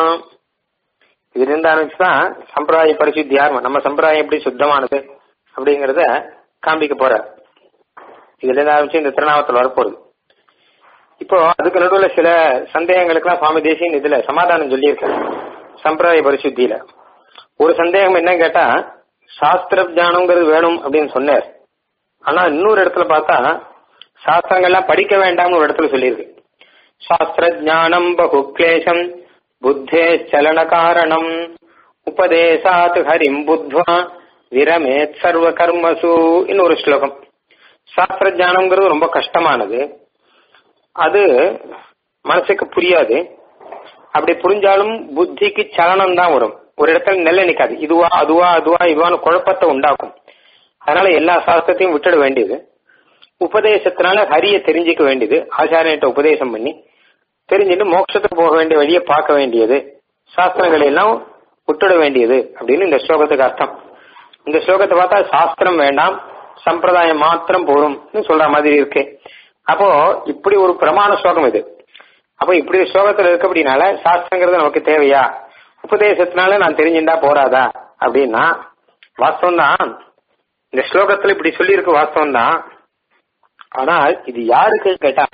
இதுல இருந்து ஆரம்பிச்சுதான் சம்பிரதாய பரிசுத்தி யார் நம்ம சம்பிரதாயம் எப்படி சுத்தமானது அப்படிங்கறத காண்பிக்க போற இதுல இருந்து ஆரம்பிச்சு இந்த திருநாமத்தில் வரப்போகுது இப்போ அதுக்கு நடுவில் சில சந்தேகங்களுக்கெல்லாம் சுவாமி தேசியன் இதுல சமாதானம் சொல்லியிருக்காரு சம்பிரதாய பரிசுத்தியில ஒரு சந்தேகம் என்ன கேட்டா சாஸ்திர ஜானம்ங்கிறது வேணும் அப்படின்னு சொன்னார் ஆனா இன்னொரு இடத்துல பார்த்தா சாஸ்திரங்கள்லாம் படிக்க வேண்டாம்னு ஒரு இடத்துல சொல்லியிருக்கு சாஸ்திர ஜானம் பகு கிளேசம் புத்தே சலன காரணம் உபதேசாத் ஹரிம் புத்வா விரமேத் சர்வ கர்மசு இன்னொரு ஸ்லோகம் சாஸ்திர ஜானம்ங்கிறது ரொம்ப கஷ்டமானது அது மனசுக்கு புரியாது அப்படி புரிஞ்சாலும் புத்திக்கு சலனம் தான் வரும் ஒரு இடத்துல நெல்ல நிக்காது இதுவா அதுவா அதுவா இதுவான்னு குழப்பத்தை உண்டாக்கும் அதனால எல்லா சாஸ்திரத்தையும் விட்டுட வேண்டியது உபதேசத்தினால ஹரிய தெரிஞ்சுக்க வேண்டியது ஆச்சாரியன்ட்ட உபதேசம் பண்ணி தெரிஞ்சுட்டு மோட்சத்துக்கு போக வேண்டிய வழியை பார்க்க வேண்டியது சாஸ்திரங்களை எல்லாம் விட்டுட வேண்டியது அப்படின்னு இந்த ஸ்லோகத்துக்கு அர்த்தம் இந்த ஸ்லோகத்தை பார்த்தா சாஸ்திரம் வேண்டாம் சம்பிரதாயம் மாத்திரம் போதும்னு சொல்ற மாதிரி இருக்கு அப்போ இப்படி ஒரு பிரமாண ஸ்லோகம் இது அப்போ இப்படி ஒரு ஸ்லோகத்துல இருக்கு அப்படின்னால சாஸ்திரங்கிறது நமக்கு தேவையா உபதேசத்தினால நான் தெரிஞ்சுட்டா போறாதா அப்படின்னா வாஸ்தவம் தான் இந்த ஸ்லோகத்துல இப்படி சொல்லி இருக்கு வாஸ்தவம் தான் ஆனால் இது யாருக்கு கேட்டா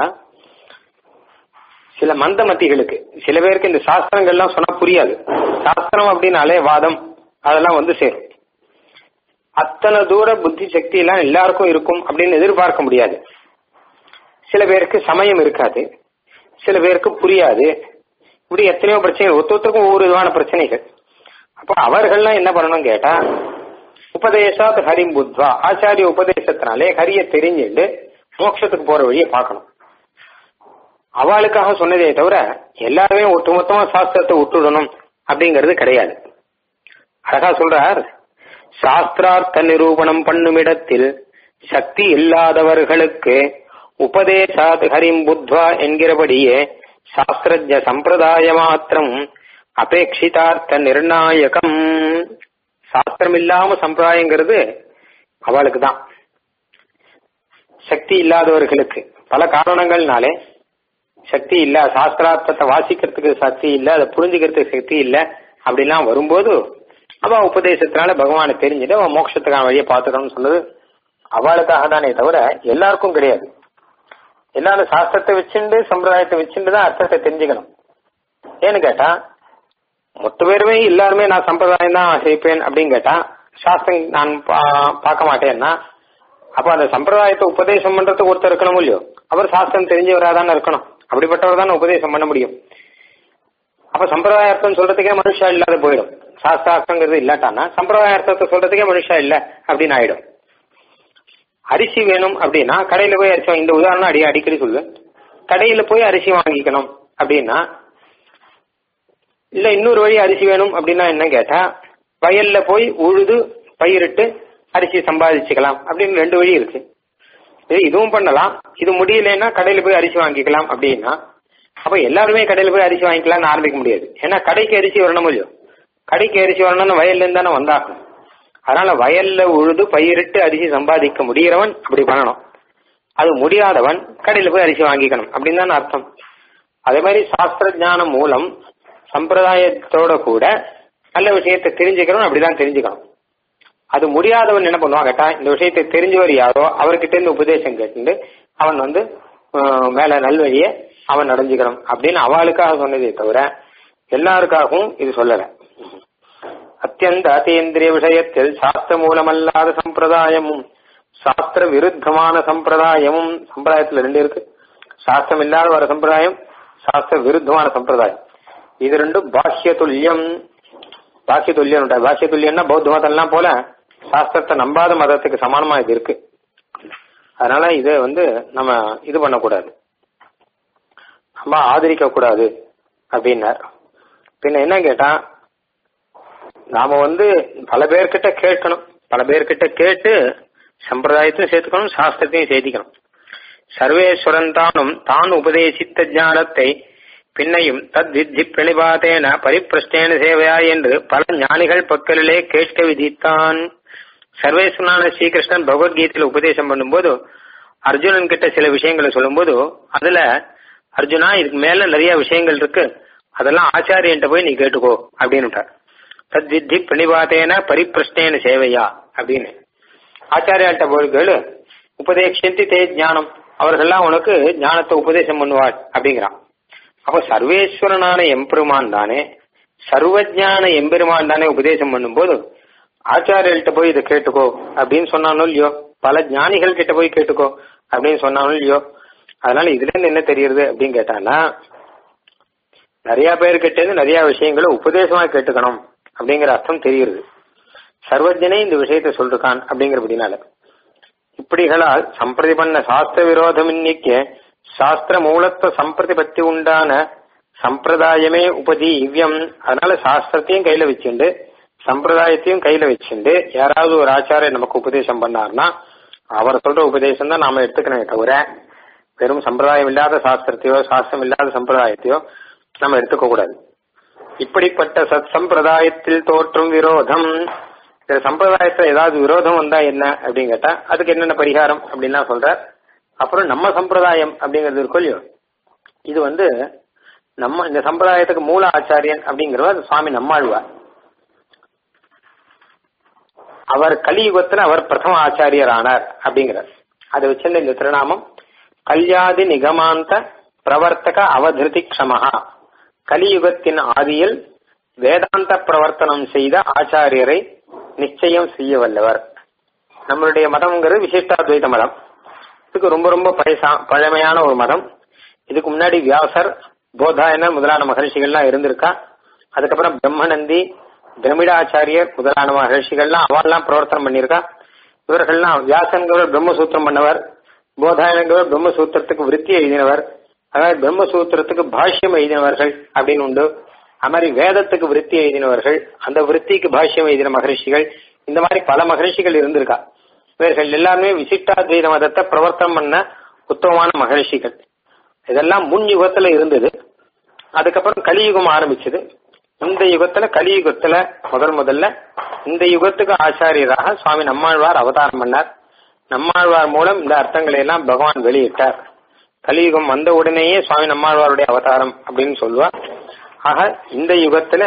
சில மந்தமத்திகளுக்கு சில பேருக்கு இந்த சாஸ்திரங்கள்லாம் சொன்னா புரியாது சாஸ்திரம் அப்படின்னாலே வாதம் அதெல்லாம் வந்து சேரும் அத்தனை தூர புத்தி சக்தி எல்லாம் எல்லாருக்கும் இருக்கும் அப்படின்னு எதிர்பார்க்க முடியாது சில பேருக்கு சமயம் இருக்காது சில பேருக்கு புரியாது இப்படி எத்தனையோ பிரச்சனைகள் ஒருத்தருக்கும் ஒவ்வொரு விதமான பிரச்சனைகள் அப்போ அவர்கள்லாம் என்ன பண்ணணும் கேட்டா உபதேசாத் ஹரிம் புத்வா ஆச்சாரிய உபதேசத்தினாலே ஹரிய தெரிஞ்சுட்டு மோட்சத்துக்கு போற வழியை பார்க்கணும் அவளுக்காக சொன்னதே தவிர எல்லாருமே ஒட்டுமொத்தமா சாஸ்திரத்தை விட்டுடணும் அப்படிங்கிறது கிடையாது அழகா சொல்றார் சாஸ்திரார்த்த நிரூபணம் பண்ணுமிடத்தில் சக்தி இல்லாதவர்களுக்கு உபதேசாத் ஹரிம் புத்வா என்கிறபடியே சாஸ்திரஜ சம்பிரதாய மாத்திரம் அபேட்சிதார்த்த நிர்ணாயகம் சாஸ்திரம் இல்லாம சம்பிரதாயங்கிறது அவளுக்கு தான் சக்தி இல்லாதவர்களுக்கு பல காரணங்கள்னாலே சக்தி இல்ல சாஸ்திரார்த்தத்தை வாசிக்கிறதுக்கு சக்தி இல்ல அதை புரிஞ்சுக்கிறதுக்கு சக்தி இல்ல அப்படிலாம் வரும்போது அவ உபதேசத்தினால பகவானை தெரிஞ்சுட்டு அவன் மோட்சத்துக்கான வழியை பார்த்துக்கணும்னு சொன்னது அவளுக்காக தானே தவிர எல்லாருக்கும் கிடையாது எல்லாரும் சாஸ்திரத்தை வச்சுண்டு சம்பிரதாயத்தை வச்சுட்டு தான் அர்த்தத்தை தெரிஞ்சுக்கணும் ஏன்னு கேட்டா மொத்த பேருமே எல்லாருமே நான் சம்பிரதாயம் தான் செய்ப்பேன் அப்படின்னு கேட்டா சாஸ்திரம் நான் பா- பார்க்க மாட்டேன்னா அப்ப அந்த சம்பிரதாயத்தை உபதேசம் பண்றதுக்கு ஒருத்தர் இருக்கணும் இல்லையோ அவர் சாஸ்திரம் தெரிஞ்சவரா தானே இருக்கணும் அப்படிப்பட்டவர் தானே உபதேசம் பண்ண முடியும் அப்ப சம்பிரதாய அர்த்தம் சொல்றதுக்கே மனுஷா இல்லாத போயிடும் சாஸ்திரார்த்தங்கிறது இல்லாட்டானா சம்பிரதாய அர்த்தத்தை சொல்றதுக்கே மனுஷா இல்ல அப்படின்னு ஆயிடும் அரிசி வேணும் அப்படின்னா கடையில போய் அரிசி வாங்கி- இந்த உதாரணம் அடி அடிக்கடி சொல்லு கடையில போய் அரிசி வாங்கிக்கணும் அப்படின்னா இல்ல இன்னொரு வழி அரிசி வேணும் அப்படின்னா என்ன கேட்டா வயல்ல போய் உழுது பயிரிட்டு அரிசி சம்பாதிச்சுக்கலாம் அப்படின்னு ரெண்டு வழி இருக்கு இது இதுவும் பண்ணலாம் இது முடியலன்னா கடையில போய் அரிசி வாங்கிக்கலாம் அப்படின்னா அப்ப எல்லாருமே கடையில போய் அரிசி வாங்கிக்கலாம்னு ஆரம்பிக்க முடியாது ஏன்னா கடைக்கு அரிசி வரணும் இல்லையோ கடைக்கு அரிசி வரணும்னு வயல்ல இருந்து தானே வந்தாகணும் அதனால வயல்ல உழுது பயிரிட்டு அரிசி சம்பாதிக்க முடியறவன் அப்படி பண்ணணும் அது முடியாதவன் கடையில போய் அரிசி வாங்கிக்கணும் அப்படின்னு தானே அர்த்தம் அதே மாதிரி சாஸ்திர ஞானம் மூலம் சம்பிரதாயத்தோட கூட நல்ல விஷயத்தை தெரிஞ்சுக்கணும் அப்படிதான் தெரிஞ்சுக்கணும் அது முடியாதவன் என்ன பண்ணுவான் கேட்டா இந்த விஷயத்தை தெரிஞ்சவர் யாரோ அவர்கிட்ட இருந்து உபதேசம் கேட்டு அவன் வந்து ஆஹ், மேல நல்வழிய அவன் அடைஞ்சுக்கணும் அப்படின்னு அவளுக்காக சொன்னதே தவிர எல்லாருக்காகவும் இது சொல்லல அத்தியந்த அத்தீந்திரிய விஷயத்தில் சாஸ்திர மூலமல்லாத சம்பிரதாயமும் சாஸ்திர விருத்தமான சம்பிரதாயமும் சம்பிரதாயத்துல ரெண்டு இருக்கு சாஸ்திரம் இல்லாத வர சம்பிரதாயம் சாஸ்திர விருத்தமான சம்பிரதாயம் இது ரெண்டும் பாஷ்ய துல்லியம் பாஷ்ய துல்லியம் பாஷ்ய துல்லியம்னா பௌத்த மதம்லாம் போல சாஸ்திரத்தை நம்பாத மதத்துக்கு சமானமா இது இருக்கு அதனால இதை வந்து நம்ம இது பண்ணக்கூடாது நம்ம ஆதரிக்க கூடாது அப்படின்னார் பின்ன என்ன கேட்டா நாம வந்து பல பேர்கிட்ட கேட்கணும் பல பேர்கிட்ட கேட்டு சம்பிரதாயத்தையும் சேர்த்துக்கணும் சாஸ்திரத்தையும் சேர்த்திக்கணும் சர்வேஸ்வரன் தானும் தான் உபதேசித்த ஞானத்தை பின்னையும் தத் வித்தி பிரணிபாதேன பரிப்பிரஷ்டேன சேவையா என்று பல ஞானிகள் பக்கலிலே கேட்க விதித்தான் சர்வேஸ்வரனான ஸ்ரீகிருஷ்ணன் பகவத்கீதையில உபதேசம் பண்ணும்போது அர்ஜுனன் கிட்ட சில விஷயங்களை சொல்லும்போது அதுல அர்ஜுனா இதுக்கு மேல நிறைய விஷயங்கள் இருக்கு அதெல்லாம் ஆச்சாரியன்ட்ட போய் நீ கேட்டுக்கோ அப்படின்னுட்டார் தத் வித்தி பிரணிபாதேன பரிப்பிரஷ்டேன சேவையா அப்படின்னு ஆச்சாரியாட்ட போய் கேளு உபதேசந்தி தே ஞானம் அவர்கள்லாம் உனக்கு ஞானத்தை உபதேசம் பண்ணுவார் அப்படிங்கிறான் அப்ப சர்வேஸ்வரனான எம்பெருமான் தானே சர்வஜான எம்பெருமான் தானே உபதேசம் பண்ணும்போது ஆச்சாரியர்கிட்ட போய் இதை கேட்டுக்கோ அப்படின்னு சொன்னானோ இல்லையோ பல ஞானிகள் கிட்ட போய் கேட்டுக்கோ அப்படின்னு சொன்னானோ இல்லையோ அதனால இதுல இருந்து என்ன தெரியுது அப்படின்னு கேட்டானா நிறைய பேர்கிட்ட இருந்து நிறைய விஷயங்களை உபதேசமா கேட்டுக்கணும் அப்படிங்கிற அர்த்தம் தெரியுது சர்வஜனே இந்த விஷயத்தை சொல்றான் அப்படிங்கிறபடினால இப்படிகளால் சம்பிரதிபன்ன சாஸ்திர விரோதம் இன்னைக்கு சாஸ்திர மூலத்துவ சம்பிரதிபத்தி உண்டான சம்பிரதாயமே உபதீவியம் அதனால சாஸ்திரத்தையும் கையில வச்சுண்டு சம்பிரதாயத்தையும் கையில வச்சுண்டு யாராவது ஒரு ஆச்சாரியர் நமக்கு உபதேசம் பண்ணார்னா அவர் சொல்ற உபதேசம் தான் நாம எடுத்துக்கணுமே தவிர வெறும் சம்பிரதாயம் இல்லாத சாஸ்திரத்தையோ சாஸ்திரம் இல்லாத சம்பிரதாயத்தையோ நம்ம எடுத்துக்க கூடாது இப்படிப்பட்ட சத் சம்பிரதாயத்தில் தோற்றும் விரோதம் இந்த சம்பிரதாயத்துல ஏதாவது விரோதம் வந்தா என்ன அப்படின்னு கேட்டா அதுக்கு என்னென்ன பரிகாரம் அப்படின்லாம் சொல்ற அப்புறம் நம்ம சம்பிரதாயம் அப்படிங்கிறது இருக்கும் இல்லையோ இது வந்து நம்ம இந்த சம்பிரதாயத்துக்கு மூல ஆச்சாரியன் அப்படிங்கிறவர் சுவாமி நம்மாழ்வார் அவர் கலியுகத்துல அவர் பிரதம ஆச்சாரியர் ஆனார் அப்படிங்கிறார் அதை வச்சிருந்த இந்த திருநாமம் கல்யாதி நிகமாந்த பிரவர்த்தக அவதிருதி க்ஷமஹா கலியுகத்தின் ஆதியில் வேதாந்த பிரவர்த்தனம் செய்த ஆச்சாரியரை நிச்சயம் செய்ய வல்லவர் நம்மளுடைய மதம்ங்கிறது விசிஷ்டாத்வைத மதம் இதுக்கு ரொம்ப ரொம்ப பழசா பழமையான ஒரு மதம் இதுக்கு முன்னாடி வியாசர் போதாயன முதலான மகர்ஷிகள்லாம் இருந்திருக்கா அதுக்கப்புறம் பிரம்மநந்தி திரமிடாச்சாரியர் முதலான மகர்ஷிகள்லாம் அவெல்லாம் பிரவர்த்தனம் பண்ணியிருக்கா இவர்கள்லாம் வியாசன்கிறவர் பிரம்மசூத்திரம் பண்ணவர் போதாயனங்கிறவர் பிரம்மசூத்திரத்துக்கு விருத்தி எழுதினவர் அதாவது பிரம்மசூத்திரத்துக்கு பாஷ்யம் எழுதினவர்கள் அப்படின்னு உண்டு அது மாதிரி வேதத்துக்கு விருத்தி எழுதினவர்கள் அந்த விருத்திக்கு பாஷ்யம் எழுதின மகரிஷிகள் இந்த மாதிரி பல மகரிஷிகள் இருந்திருக்கா இவர்கள் எல்லாருமே விசிஷ்டாத்வைத மதத்தை பிரவர்த்தனம் பண்ண உத்தமமான மகரிஷிகள் இதெல்லாம் முன் யுகத்துல இருந்தது அதுக்கப்புறம் கலியுகம் ஆரம்பிச்சது இந்த யுகத்துல கலியுகத்துல முதல் முதல்ல இந்த யுகத்துக்கு ஆச்சாரியராக சுவாமி நம்மாழ்வார் அவதாரம் பண்ணார் நம்மாழ்வார் மூலம் இந்த அர்த்தங்களை எல்லாம் பகவான் வெளியிட்டார் கலியுகம் வந்த உடனேயே சுவாமி நம்மாழ்வாருடைய அவதாரம் அப்படின்னு சொல்லுவார் ஆக இந்த யுகத்துல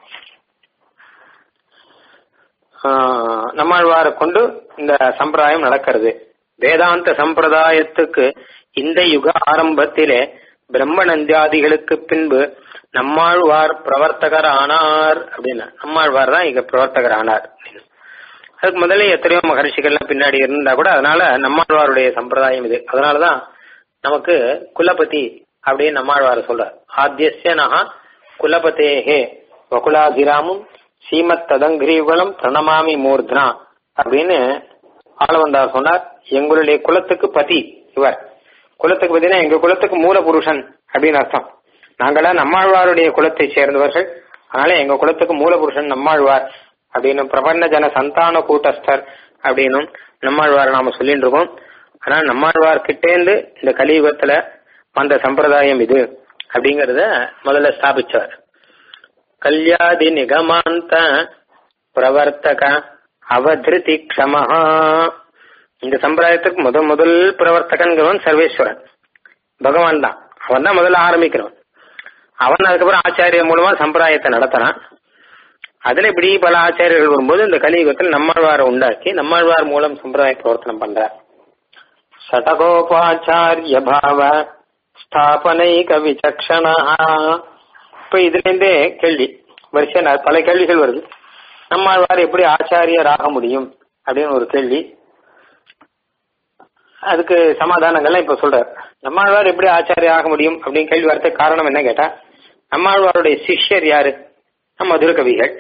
நம்மாழ்வாரை கொண்டு இந்த சம்பிரதாயம் நடக்கிறது வேதாந்த சம்பிரதாயத்துக்கு இந்த யுக ஆரம்பத்திலே பிரம்மநந்தியாதிகளுக்கு பின்பு நம்மாழ்வார் பிரவர்த்தகர் ஆனார் அப்படின்னு நம்மாழ்வார் தான் இங்க பிரவர்த்தகர் ஆனார் அதுக்கு முதல்ல எத்தனையோ மகர்ஷிகள்லாம் பின்னாடி இருந்தா கூட அதனால நம்மாழ்வாருடைய சம்பிரதாயம் இது அதனாலதான் நமக்கு குலபதி அப்படின்னு நம்மாழ்வார் சொல்றார் ஆத்தியசிய நகா குலபதேஹே வகுலாதிராமும் சீமத் ததங்கிரீவலம் பிரணமாமி மூர்த்னா அப்படின்னு ஆளவந்தார் சொன்னார் எங்களுடைய குலத்துக்கு பதி இவர் குலத்துக்கு பதினா எங்க குலத்துக்கு மூல புருஷன் அப்படின்னு அர்த்தம் நாங்களாம் நம்மாழ்வாருடைய குலத்தை சேர்ந்தவர்கள் அதனால எங்க குலத்துக்கு மூல புருஷன் நம்மாழ்வார் அப்படின்னு பிரபன்ன ஜன சந்தான கூட்டஸ்தர் அப்படின்னும் நம்மாழ்வார் நாம சொல்லிட்டு இருக்கோம் ஆனா நம்மாழ்வார் கிட்டேந்து இந்த கலியுகத்துல வந்த சம்பிரதாயம் இது அப்படிங்கறத முதல்ல ஸ்தாபிச்சார் கல்யாதி நிகமாந்த பிரவர்த்தக அவதிருதி க்ஷமஹா இந்த சம்பிரதாயத்துக்கு முதல் முதல் பிரவர்த்தகன்கிறவன் சர்வேஸ்வரன் பகவான் தான் அவன் தான் முதல்ல ஆரம்பிக்கிறவன் அவன் அதுக்கப்புறம் ஆச்சாரியர் மூலமா சம்பிரதாயத்தை நடத்துறான் அதுல இப்படி பல ஆச்சாரியர்கள் வரும்போது இந்த கலியுகத்தில் நம்மாழ்வாரை உண்டாக்கி நம்மாழ்வார் மூலம் சம்பிரதாய பிரவர்த்தனம் பண்றார் சடகோபாச்சாரிய பாவ ஸ்தாபனைக விசக்ஷணா இப்ப இதுல இருந்தே கேள்வி வரிசை பல கேள்விகள் வருது நம்மாழ்வார் எப்படி ஆச்சாரியர் ஆக முடியும் அப்படின்னு ஒரு கேள்வி அதுக்கு சமாதானங்கள்லாம் இப்ப சொல்றார் நம்மாழ்வார் எப்படி ஆச்சாரியர் ஆக முடியும் அப்படின்னு கேள்வி வரதுக்கு காரணம் என்ன கேட்டா நம்மாழ்வாருடைய சிஷ்யர் யாரு நம்ம மதுர கவிகள்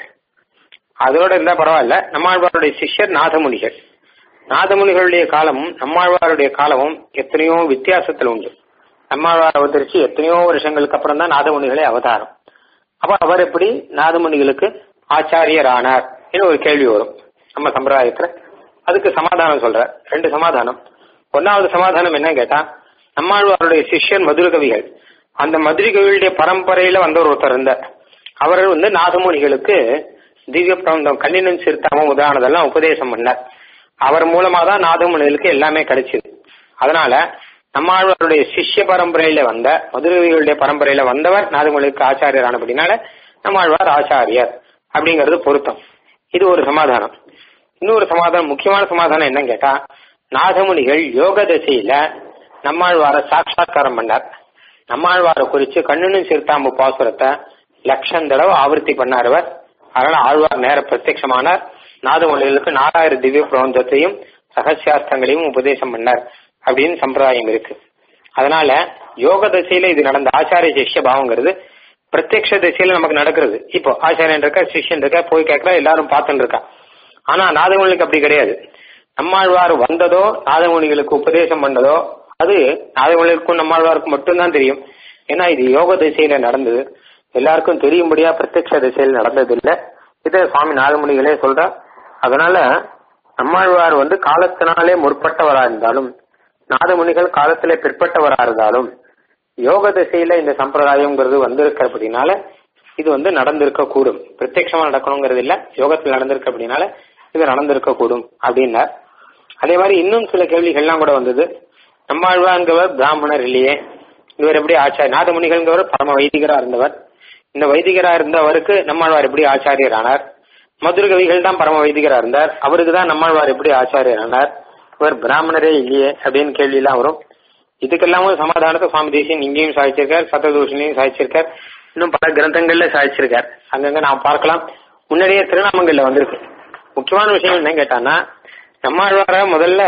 அதோட இருந்தா பரவாயில்ல நம்மாழ்வாருடைய சிஷ்யர் நாதமுனிகள் நாதமுனிகளுடைய காலமும் நம்மாழ்வாருடைய காலமும் எத்தனையோ வித்தியாசத்துல உண்டு நம்மாழ்வார் அவதரிச்சு எத்தனையோ வருஷங்களுக்கு அப்புறம் தான் நாதமுனிகளே அவதாரம் அப்ப அவர் எப்படி நாதமுனிகளுக்கு ஆச்சாரியர் ஆனார் ஒரு கேள்வி வரும் நம்ம சம்பிரதாயத்துல அதுக்கு சமாதானம் சொல்ற ரெண்டு சமாதானம் ஒன்னாவது சமாதானம் என்ன கேட்டா நம்மாழ்வாருடைய சிஷ்யன் மதுர கவிகள் அந்த மதுரை கவிகளுடைய பரம்பரையில வந்தவர் ஒருத்தர் இருந்தார் அவர் வந்து நாதமுனிகளுக்கு திவ்ய பிரபந்தம் கண்ணினன் சிறுத்தாமம் உதாரணதெல்லாம் உபதேசம் பண்ணார் அவர் மூலமா தான் நாதமுனிகளுக்கு எல்லாமே கிடைச்சது அதனால நம்மாழ்வாருடைய சிஷ்ய பரம்பரையில வந்த மதுரவிகளுடைய பரம்பரையில வந்தவர் நாதமுனிகளுக்கு ஆச்சாரியர் ஆனபடினால நம்மாழ்வார் ஆச்சாரியர் அப்படிங்கிறது பொருத்தம் இது ஒரு சமாதானம் இன்னொரு சமாதானம் முக்கியமான சமாதானம் என்னன்னு கேட்டா நாதமுனிகள் யோக தசையில நம்மாழ்வார சாட்சா்காரம் பண்ணார் நம்மாழ்வாரை குறிச்சு கண்ணுன்னு சிறுத்தாம்பு பாசுரத்தை லட்சம் தடவை ஆவர்த்தி பண்ணார் அவர் அதனால ஆழ்வார் நேர பிரத்யமானார் நாதமொழிகளுக்கு நாலாயிரம் திவ்ய பிரபஞ்சத்தையும் ரகசியாஸ்தங்களையும் உபதேசம் பண்ணார் அப்படின்னு சம்பிரதாயம் இருக்கு அதனால யோக தசையில இது நடந்த ஆச்சாரிய சிஷ்ய பாவங்கிறது பிரத்யக்ஷ திசையில நமக்கு நடக்கிறது இப்போ ஆச்சாரியன் இருக்கா சிஷ்யன் இருக்கா போய் கேட்கறா எல்லாரும் பார்த்துட்டு இருக்கா ஆனா நாதமொழிக்கு அப்படி கிடையாது நம்மாழ்வார் வந்ததோ நாதமொழிகளுக்கு உபதேசம் பண்ணதோ அது நாதமொழிகளுக்கும் நம்மாழ்வாருக்கும் மட்டும்தான் தெரியும் ஏன்னா இது யோக திசையில நடந்தது எல்லாருக்கும் தெரியும்படியா பிரத்யக்ஷ திசையில் நடந்தது இல்ல இதை சுவாமி நாதமொழிகளே சொல்றா அதனால நம்மாழ்வார் வந்து காலத்தினாலே முற்பட்டவரா இருந்தாலும் நாதமுனிகள் காலத்திலே பிற்பட்டவரா இருந்தாலும் யோக திசையில இந்த சம்பிரதாயம்ங்கிறது வந்திருக்க அப்படின்னால இது வந்து நடந்திருக்க கூடும் பிரத்யட்சமா நடக்கணுங்கிறது இல்ல யோகத்தில் நடந்திருக்க அப்படின்னால இது நடந்திருக்க கூடும் அப்படின்னார் அதே மாதிரி இன்னும் சில கேள்விகள்லாம் கூட வந்தது நம்மாழ்வாங்கிறவர் பிராமணர் இல்லையே இவர் எப்படி ஆச்சாரிய நாதமுனிகள்ங்கிறவர் பரம வைதிகரா இருந்தவர் இந்த வைதிகரா இருந்தவருக்கு நம்மாழ்வார் எப்படி ஆச்சாரியர் ஆனார் மதுர கவிகள் தான் பரம வைதிகரா இருந்தார் அவருக்கு தான் நம்மாழ்வார் எப்படி ஆச்சாரியர் ஆனார் இவர் பிராமணரே இல்லையே அப்படின்னு கேள்வி எல்லாம் வரும் இதுக்கெல்லாமும் சமாதானத்தை சுவாமி தேசியன் இங்கேயும் சாதிச்சிருக்கார் சத்ததூஷணியும் சாதிச்சிருக்கார் இன்னும் பல கிரந்தங்கள்ல சாதிச்சிருக்கார் அங்கங்க நாம் பார்க்கலாம் முன்னாடியே திருநாமங்கள்ல வந்திருக்கு முக்கியமான விஷயம் என்ன கேட்டான்னா நம்மாழ்வார முதல்ல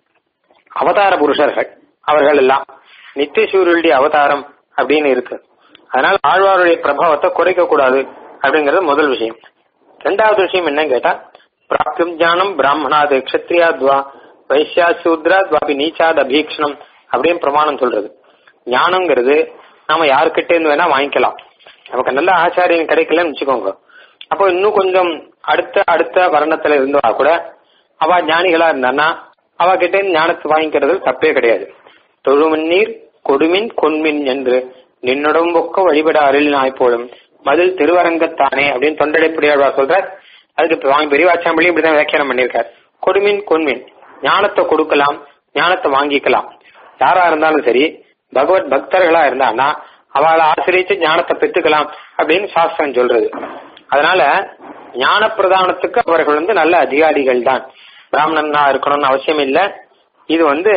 அவதார புருஷர்கள் அவர்கள் எல்லாம் நித்தியசூரியருடைய அவதாரம் அப்படின்னு இருக்கு அதனால ஆழ்வாருடைய பிரபாவத்தை குறைக்க கூடாது அப்படிங்கறது முதல் விஷயம் ரெண்டாவது விஷயம் என்னன்னு கேட்டா பிராப்தியம் ஞானம் பிராமணாது கஷத்ரியாத்வா வைசியா சூத்ராத் வாபி நீச்சாத் அபீக்ஷணம் அப்படின்னு பிரமாணம் சொல்றது ஞானம்ங்கிறது நாம யாருக்கிட்ட இருந்து வேணா வாங்கிக்கலாம் நமக்கு நல்ல ஆச்சாரியம் கிடைக்கலன்னு வச்சுக்கோங்க அப்போ இன்னும் கொஞ்சம் அடுத்த அடுத்த வர்ணத்துல இருந்தவா கூட அவ ஞானிகளா இருந்தான்னா அவ கிட்ட இருந்து ஞானத்தை வாங்கிக்கிறது தப்பே கிடையாது தொழுமின்னீர் கொடுமின் கொன்மின் என்று நின்னுடம்பொக்க வழிபட அருளினாய் போலும் மதில் திருவரங்கத்தானே அப்படின்னு தொண்டடைப்படியாழ்வா சொல்ற அதுக்கு இப்ப வாங்கி பெரியவாச்சாம்பளியும் இப்படிதான் வியாக்கியானம் பண்ணியிருக்கார் கொடுமின் கொன்மின் ஞானத்தை கொடுக்கலாம் ஞானத்தை வாங்கிக்கலாம் யாரா இருந்தாலும் சரி பகவத் பக்தர்களா இருந்தான்னா அவளை ஆசிரியச்சு ஞானத்தை பெற்றுக்கலாம் அப்படின்னு சாஸ்திரம் சொல்றது அதனால ஞான பிரதானத்துக்கு அவர்கள் வந்து நல்ல அதிகாரிகள் தான் பிராமணனா இருக்கணும்னு அவசியம் இல்லை இது வந்து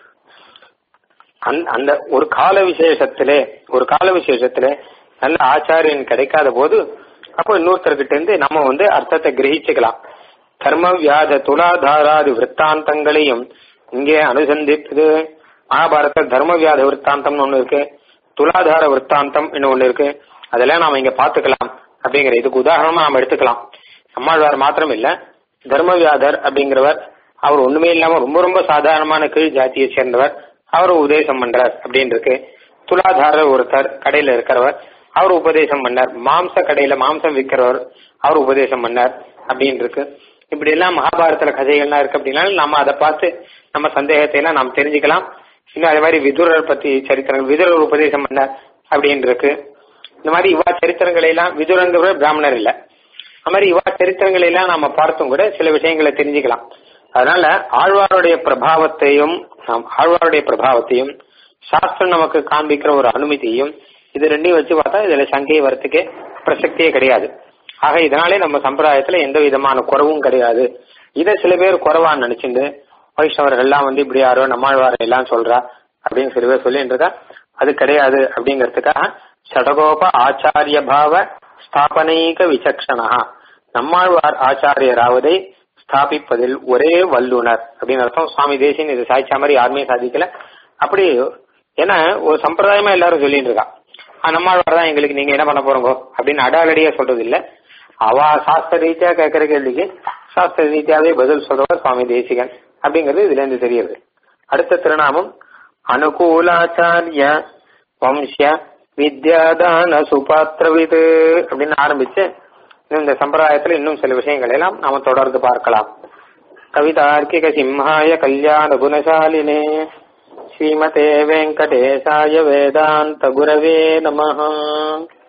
அந்த- அந்த ஒரு கால விசேஷத்திலே ஒரு கால விசேஷத்திலே நல்ல ஆச்சாரியன் கிடைக்காத போது அப்போ இன்னொருத்தர்கிட்ட இருந்து நம்ம வந்து அர்த்தத்தை கிரகிச்சுக்கலாம் கர்ம வியாத துலாதாராதி விற்த்தாந்தங்களையும் இங்கே அனுசந்திப்பது மகாபாரத தர்ம வியாத விற்த்தாந்தம்னு ஒண்ணு இருக்கு துலாதார விற்த்தாந்தம் இன்னும் ஒண்ணு இருக்கு அதெல்லாம் நாம இங்க பாத்துக்கலாம் அப்படிங்கிற இதுக்கு உதாரணமா நாம எடுத்துக்கலாம் நம்மாழ்வார் மாத்திரம் இல்ல தர்மவியாதர் அப்படிங்கிறவர் அவர் ஒண்ணுமே இல்லாம ரொம்ப ரொம்ப சாதாரணமான கீழ் ஜாதியை சேர்ந்தவர் அவர் உபதேசம் பண்றார் அப்படின்னு இருக்கு துலாதாரர் ஒருத்தர் கடையில இருக்கிறவர் அவர் உபதேசம் பண்ணார் மாம்ச கடையில மாம்சம் விற்கிறவர் அவர் உபதேசம் பண்ணார் அப்படின்னு இருக்கு இப்படி எல்லாம் மகாபாரதத்துல கதைகள்லாம் இருக்கு அப்படின்னா நம்ம அதை பார்த்து நம்ம சந்தேகத்தை எல்லாம் நாம் தெரிஞ்சுக்கலாம் இன்னும் அதே மாதிரி விதுரர் பத்தி சரித்திரங்கள் விதுரர் உபதேசம் பண்ணார் அப்படின்னு இருக்கு இந்த மாதிரி இவா சரித்திரங்களை எல்லாம் விதுரங்கிறவர் பிராமணர் இல்ல அது மாதிரி இவா சரித்திரங்களை எல்லாம் நாம பார்த்தும் கூட சில விஷயங்களை தெரிஞ்சுக்கலாம் அதனால ஆழ்வாருடைய பிரபாவத்தையும் நாம் ஆழ்வாருடைய பிரபாவத்தையும் சாஸ்திரம் நமக்கு காண்பிக்கிற ஒரு அனுமதியையும் இது ரெண்டையும் வச்சு பார்த்தா இதுல சங்கையை வரத்துக்கே பிரசக்தியே கிடையாது ஆக இதனாலே நம்ம சம்பிரதாயத்துல எந்த விதமான குறவும் கிடையாது இதை சில பேர் குறவான்னு நினைச்சுண்டு வைஷ்ணவர்கள் எல்லாம் வந்து இப்படி யாரோ நம்மாழ்வாரை எல்லாம் சொல்றா அப்படின்னு சில பேர் சொல்லிட்டு இருக்கா அது கிடையாது அப்படிங்கறதுக்காக சடகோப ஆச்சாரிய பாவ ஸ்தாபனைக விசக்ஷணா நம்மாழ்வார் ஆச்சாரியராவதை ஸ்தாபிப்பதில் ஒரே வல்லுனர் அப்படின்னு அர்த்தம் சுவாமி தேசியன் இது சாய்ச்சா மாதிரி யாருமே சாதிக்கல அப்படி ஏன்னா ஒரு சம்பிரதாயமா எல்லாரும் சொல்லிட்டு இருக்கா "ஆ, நம்மாழ்வார் தான் எங்களுக்கு நீங்க என்ன பண்ண போறோங்க அப்படின்னு அடாலடியா சொல்றது இல்ல அவ சாஸ்திர ரீதியா கேட்கிற கேள்விக்கு சாஸ்திர ரீதியாவே பதில் சொல்றவர் சுவாமி தேசிகன் அப்படிங்கிறது இதுல இருந்து தெரியுது அடுத்த திருநாமம் அனுகூலாச்சாரிய வம்ச வித்யாதான சுபாத்திரவிது அப்படின்னு ஆரம்பிச்சு இன்னும் இந்த சம்பிரதாயத்துல இன்னும் சில விஷயங்கள் எல்லாம் நாம தொடர்ந்து பார்க்கலாம் கவிதார்க்கிக சிம்ஹாய கல்யாண குணசாலினே ஸ்ரீமதே வெங்கடேசாய வேதாந்த குரவே நமஹ